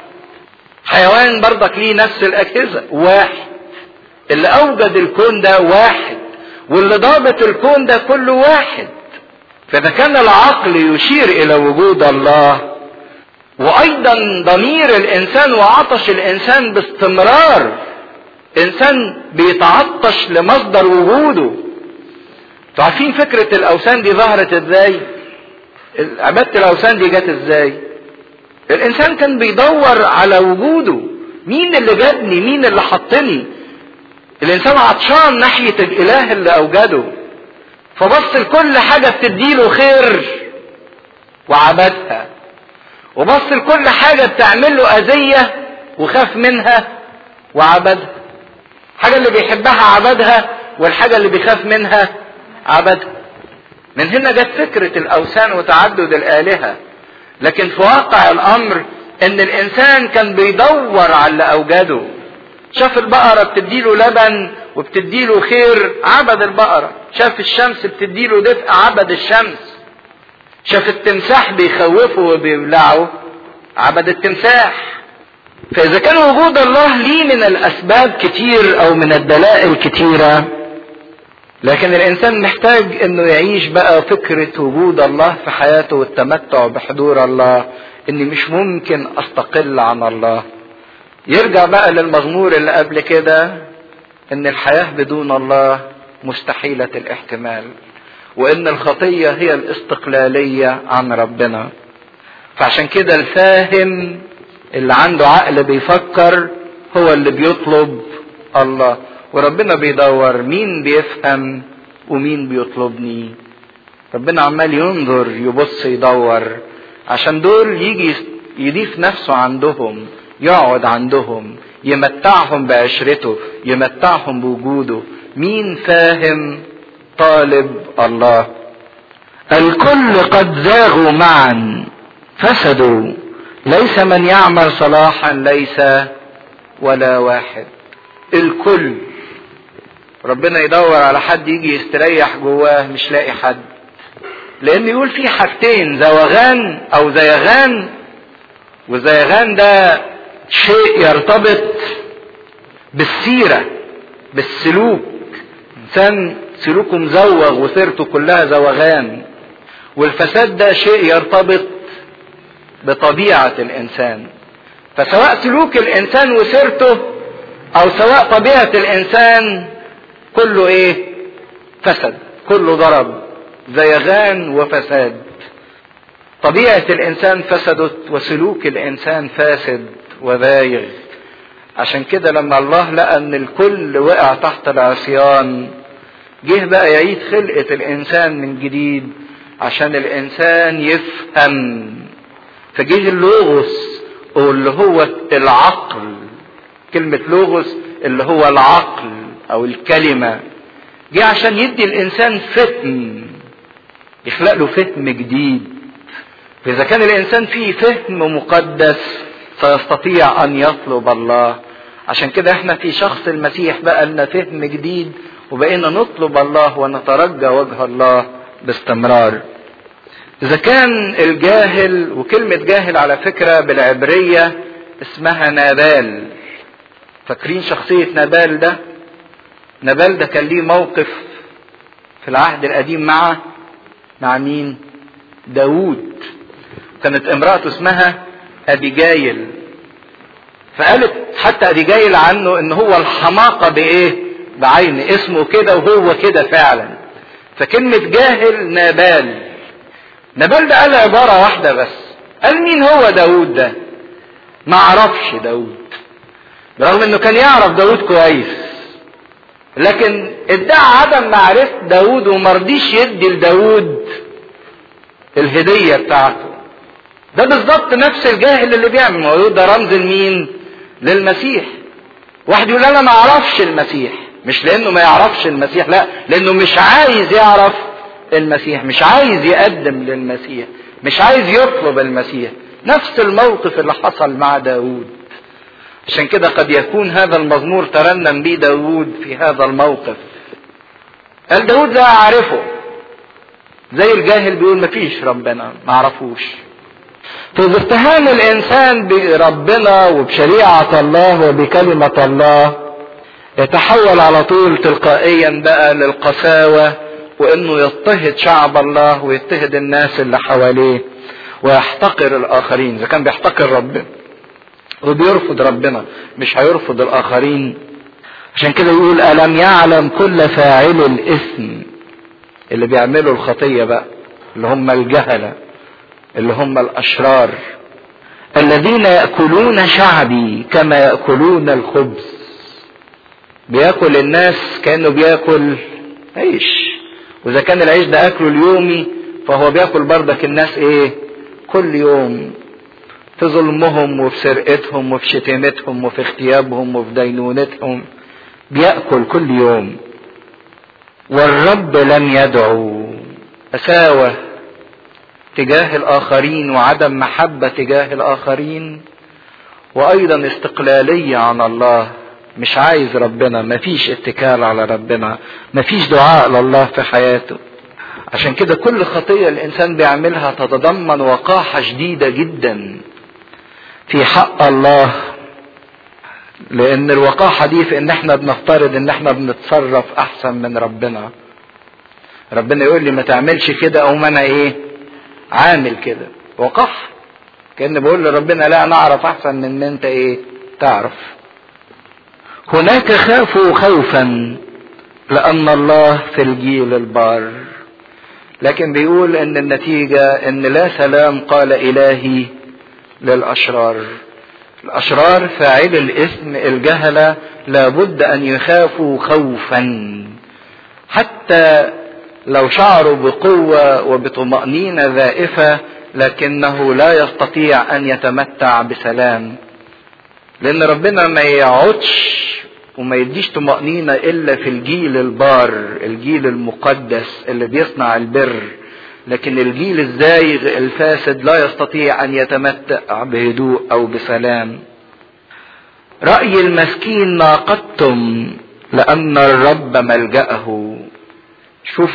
حيوان برضك ليه نفس الاجهزه واحد اللي اوجد الكون ده واحد واللي ضابط الكون ده كله واحد فاذا كان العقل يشير الى وجود الله وايضا ضمير الانسان وعطش الانسان باستمرار انسان بيتعطش لمصدر وجوده انتوا عارفين فكرة الاوثان دي ظهرت ازاي عبادة الاوثان دي جت ازاي الانسان كان بيدور على وجوده مين اللي جابني مين اللي حطني الانسان عطشان ناحية الاله اللي اوجده فبص لكل حاجة بتديله خير وعبدها وبص لكل حاجة بتعمل له أذية وخاف منها وعبدها الحاجة اللي بيحبها عبدها والحاجة اللي بيخاف منها عبدها من هنا جت فكرة الأوثان وتعدد الآلهة لكن في واقع الأمر إن الإنسان كان بيدور على اللي أوجده شاف البقرة بتديله لبن وبتديله خير عبد البقرة شاف الشمس بتديله دفء عبد الشمس شاف التمساح بيخوفه وبيبلعه عبد التمساح فإذا كان وجود الله ليه من الأسباب كتير أو من الدلائل كتيرة لكن الإنسان محتاج إنه يعيش بقى فكرة وجود الله في حياته والتمتع بحضور الله إني مش ممكن أستقل عن الله يرجع بقى للمزمور اللي قبل كده إن الحياة بدون الله مستحيلة الاحتمال وان الخطية هي الاستقلالية عن ربنا فعشان كده الفاهم اللي عنده عقل بيفكر هو اللي بيطلب الله وربنا بيدور مين بيفهم ومين بيطلبني ربنا عمال ينظر يبص يدور عشان دول يجي يضيف نفسه عندهم يقعد عندهم يمتعهم بعشرته يمتعهم بوجوده مين فاهم طالب الله الكل قد زاغوا معا فسدوا ليس من يعمل صلاحا ليس ولا واحد الكل ربنا يدور على حد يجي يستريح جواه مش لاقي حد لان يقول في حاجتين زوغان او زيغان والزيغان ده شيء يرتبط بالسيرة بالسلوك انسان سلوكه مزوغ وسيرته كلها زوغان والفساد ده شيء يرتبط بطبيعة الانسان فسواء سلوك الانسان وسيرته او سواء طبيعة الانسان كله ايه فسد كله ضرب زيغان وفساد طبيعة الانسان فسدت وسلوك الانسان فاسد وبايغ عشان كده لما الله لقى ان الكل وقع تحت العصيان جه بقى يعيد خلقة الانسان من جديد عشان الانسان يفهم فجه اللوغوس اللي هو العقل كلمة لوغوس اللي هو العقل او الكلمة جه عشان يدي الانسان فهم يخلق له فهم جديد فاذا كان الانسان فيه فهم مقدس سيستطيع ان يطلب الله عشان كده احنا في شخص المسيح بقى لنا فهم جديد وبقينا نطلب الله ونترجى وجه الله باستمرار اذا كان الجاهل وكلمة جاهل على فكرة بالعبرية اسمها نابال فاكرين شخصية نابال ده نابال ده كان ليه موقف في العهد القديم مع مع مين داوود كانت امرأته اسمها ابيجايل فقالت حتى ابيجايل عنه ان هو الحماقة بايه بعين اسمه كده وهو كده فعلا فكلمة جاهل نابال نابال ده قال عبارة واحدة بس قال مين هو داود ده ما عرفش داود برغم انه كان يعرف داود كويس لكن ادعى عدم معرفة داود ومرضيش يدي لداود الهدية بتاعته ده بالظبط نفس الجاهل اللي بيعمل ما هو ده رمز لمين للمسيح واحد يقول انا ما اعرفش المسيح مش لانه ما يعرفش المسيح لا لانه مش عايز يعرف المسيح مش عايز يقدم للمسيح مش عايز يطلب المسيح نفس الموقف اللي حصل مع داود عشان كده قد يكون هذا المزمور ترنم به داود في هذا الموقف قال داود لا اعرفه زي الجاهل بيقول مفيش ربنا ما اعرفوش فإذا استهان الإنسان بربنا وبشريعة الله وبكلمة الله يتحول على طول تلقائيا بقى للقساوة وإنه يضطهد شعب الله ويضطهد الناس اللي حواليه ويحتقر الآخرين إذا كان بيحتقر ربنا وبيرفض ربنا مش هيرفض الآخرين عشان كده يقول ألم يعلم كل فاعل الإثم اللي بيعملوا الخطية بقى اللي هم الجهلة اللي هم الاشرار الذين ياكلون شعبي كما ياكلون الخبز بياكل الناس كانه بياكل عيش واذا كان العيش ده اكله اليومي فهو بياكل بردك الناس ايه كل يوم في ظلمهم وفي سرقتهم وفي شتيمتهم وفي اغتيابهم وفي دينونتهم بياكل كل يوم والرب لم يدعو اساوه تجاه الاخرين وعدم محبه تجاه الاخرين وايضا استقلاليه عن الله مش عايز ربنا مفيش اتكال على ربنا مفيش دعاء لله في حياته عشان كده كل خطيه الانسان بيعملها تتضمن وقاحه شديده جدا في حق الله لان الوقاحه دي في ان احنا بنفترض ان احنا بنتصرف احسن من ربنا ربنا يقول لي ما تعملش كده او ما انا ايه عامل كده وقح كان بقول لربنا لا انا اعرف احسن من ان انت ايه تعرف هناك خافوا خوفا لان الله في الجيل البار لكن بيقول ان النتيجة ان لا سلام قال الهي للاشرار الاشرار فاعل الاثم الجهله لابد ان يخافوا خوفا حتى لو شعروا بقوه وبطمانينه ذائفه لكنه لا يستطيع ان يتمتع بسلام لان ربنا ما يقعدش وما يديش طمأنينة إلا في الجيل البار الجيل المقدس اللي بيصنع البر لكن الجيل الزايغ الفاسد لا يستطيع أن يتمتع بهدوء أو بسلام رأي المسكين ناقضتم لأن الرب ملجأه شوف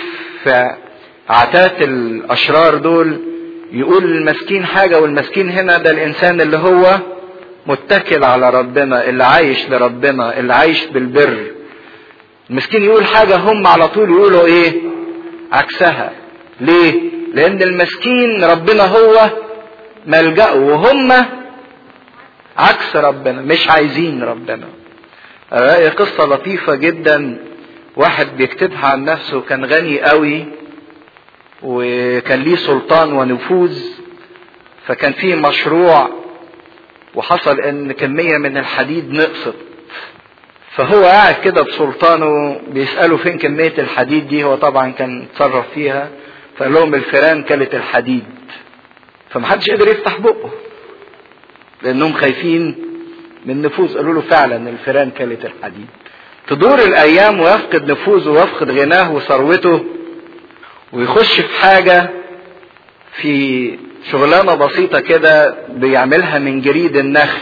عتات الأشرار دول يقول المسكين حاجة والمسكين هنا ده الإنسان اللي هو متكل على ربنا اللي عايش لربنا اللي عايش بالبر المسكين يقول حاجة هم على طول يقولوا ايه عكسها ليه لان المسكين ربنا هو ملجأه وهم عكس ربنا مش عايزين ربنا رأي قصة لطيفة جدا واحد بيكتبها عن نفسه كان غني قوي وكان ليه سلطان ونفوذ فكان فيه مشروع وحصل ان كمية من الحديد نقصت فهو قاعد كده بسلطانه بيسأله فين كمية الحديد دي هو طبعا كان اتصرف فيها فقال لهم الفيران كلت الحديد فمحدش قدر يفتح بقه لانهم خايفين من نفوذ قالوا له فعلا الفيران كلت الحديد تدور الايام ويفقد نفوذه ويفقد غناه وثروته ويخش في حاجة في شغلانة بسيطة كده بيعملها من جريد النخل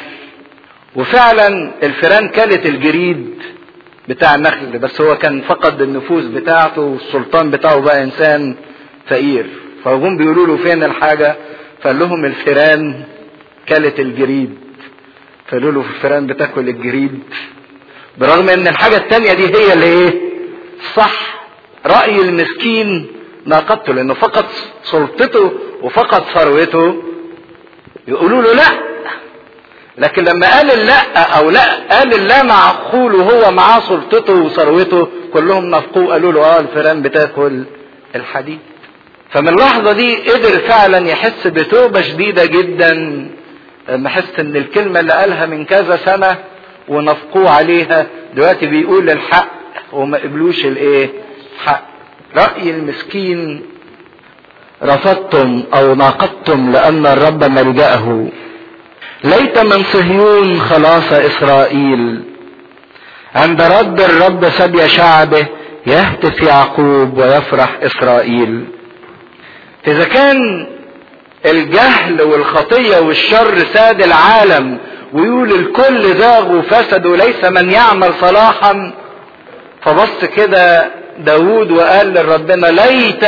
وفعلا الفيران كلت الجريد بتاع النخل بس هو كان فقد النفوذ بتاعته والسلطان بتاعه بقى انسان فقير فهم بيقولوا له فين الحاجة فقال لهم الفيران كلت الجريد فقالوا له الفيران بتاكل الجريد برغم ان الحاجة التانية دي هي اللي ايه صح رأي المسكين ناقضته لانه فقد سلطته وفقد ثروته يقولوا له لا لكن لما قال اللا او لا قال اللا معقول وهو معاه سلطته وثروته كلهم نفقوه قالوا له اه الفيران بتاكل الحديد فمن اللحظة دي قدر فعلا يحس بتوبة شديدة جدا لما حس ان الكلمة اللي قالها من كذا سنة ونفقوه عليها دلوقتي بيقول الحق وما قبلوش الايه حق رأي المسكين رفضتم او ناقضتم لان الرب ملجأه ليت من صهيون خلاص اسرائيل عند رد الرب سبي شعبه يهتف يعقوب ويفرح اسرائيل اذا كان الجهل والخطيه والشر ساد العالم ويقول الكل زاغ وفسد وليس من يعمل صلاحا فبص كده داود وقال لربنا ليت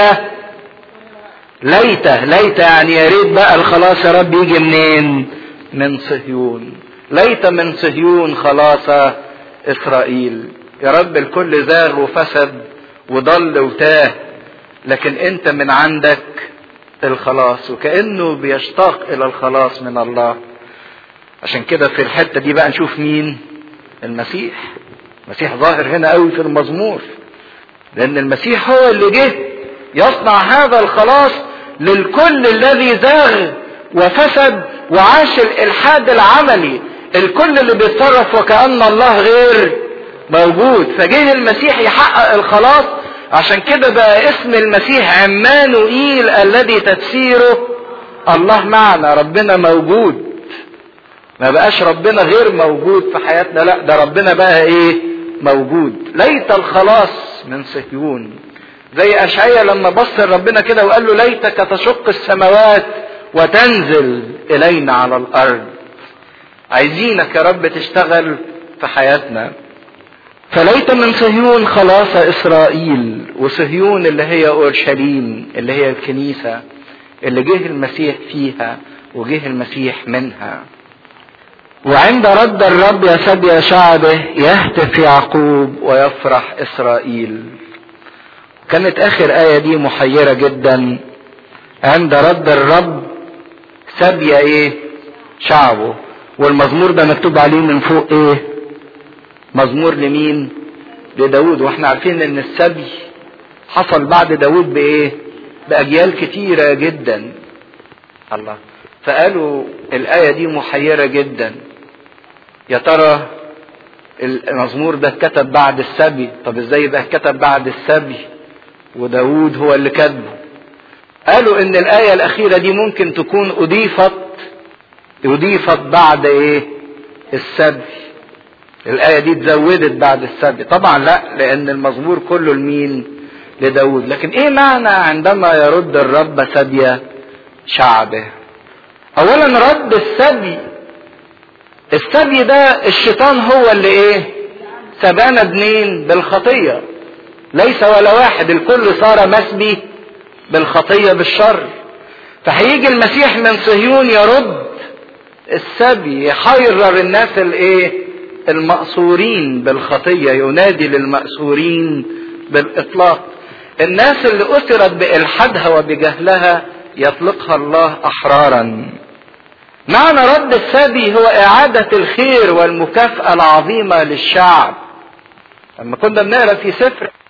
ليت ليت يعني يا ريت بقى الخلاص يا رب يجي منين من صهيون ليت من صهيون خلاص اسرائيل يا رب الكل زاغ وفسد وضل وتاه لكن انت من عندك الخلاص وكانه بيشتاق الى الخلاص من الله عشان كده في الحته دي بقى نشوف مين المسيح المسيح ظاهر هنا قوي في المزمور لان المسيح هو اللي جه يصنع هذا الخلاص للكل الذي زاغ وفسد وعاش الالحاد العملي الكل اللي بيتصرف وكأن الله غير موجود فجه المسيح يحقق الخلاص عشان كده بقى اسم المسيح عمانوئيل الذي تفسيره الله معنا ربنا موجود ما بقاش ربنا غير موجود في حياتنا لا ده ربنا بقى ايه موجود ليت الخلاص من صهيون زي اشعيا لما بص لربنا كده وقال له ليتك تشق السماوات وتنزل الينا على الارض عايزينك يا رب تشتغل في حياتنا فليت من صهيون خلاص اسرائيل وصهيون اللي هي اورشليم اللي هي الكنيسه اللي جه المسيح فيها وجه المسيح منها وعند رد الرب يسبي شعبه يهتف يعقوب ويفرح اسرائيل كانت اخر ايه دي محيره جدا عند رد الرب سبي ايه شعبه والمزمور ده مكتوب عليه من فوق ايه مزمور لمين لداود واحنا عارفين ان السبي حصل بعد داود بايه باجيال كتيرة جدا الله فقالوا الآية دي محيرة جدا يا ترى المزمور ده اتكتب بعد السبي طب ازاي ده اتكتب بعد السبي وداود هو اللي كاتبه قالوا ان الآية الأخيرة دي ممكن تكون أضيفت أضيفت بعد إيه؟ السبي. الآية دي اتزودت بعد السبي، طبعا لا لأن المزمور كله لمين؟ لداود، لكن إيه معنى عندما يرد الرب سبي شعبه؟ أولا رد السبي السبي ده الشيطان هو اللي إيه؟ سبانا بمين؟ بالخطية. ليس ولا واحد الكل صار مسبي بالخطيه بالشر فهيجي المسيح من صهيون يرد السبي يحيرر الناس الايه المأسورين بالخطيه ينادي للمأسورين بالاطلاق الناس اللي اسرت بالحادها وبجهلها يطلقها الله احرارا معنى رد السبي هو اعاده الخير والمكافاه العظيمه للشعب لما كنا بنقرا في سفر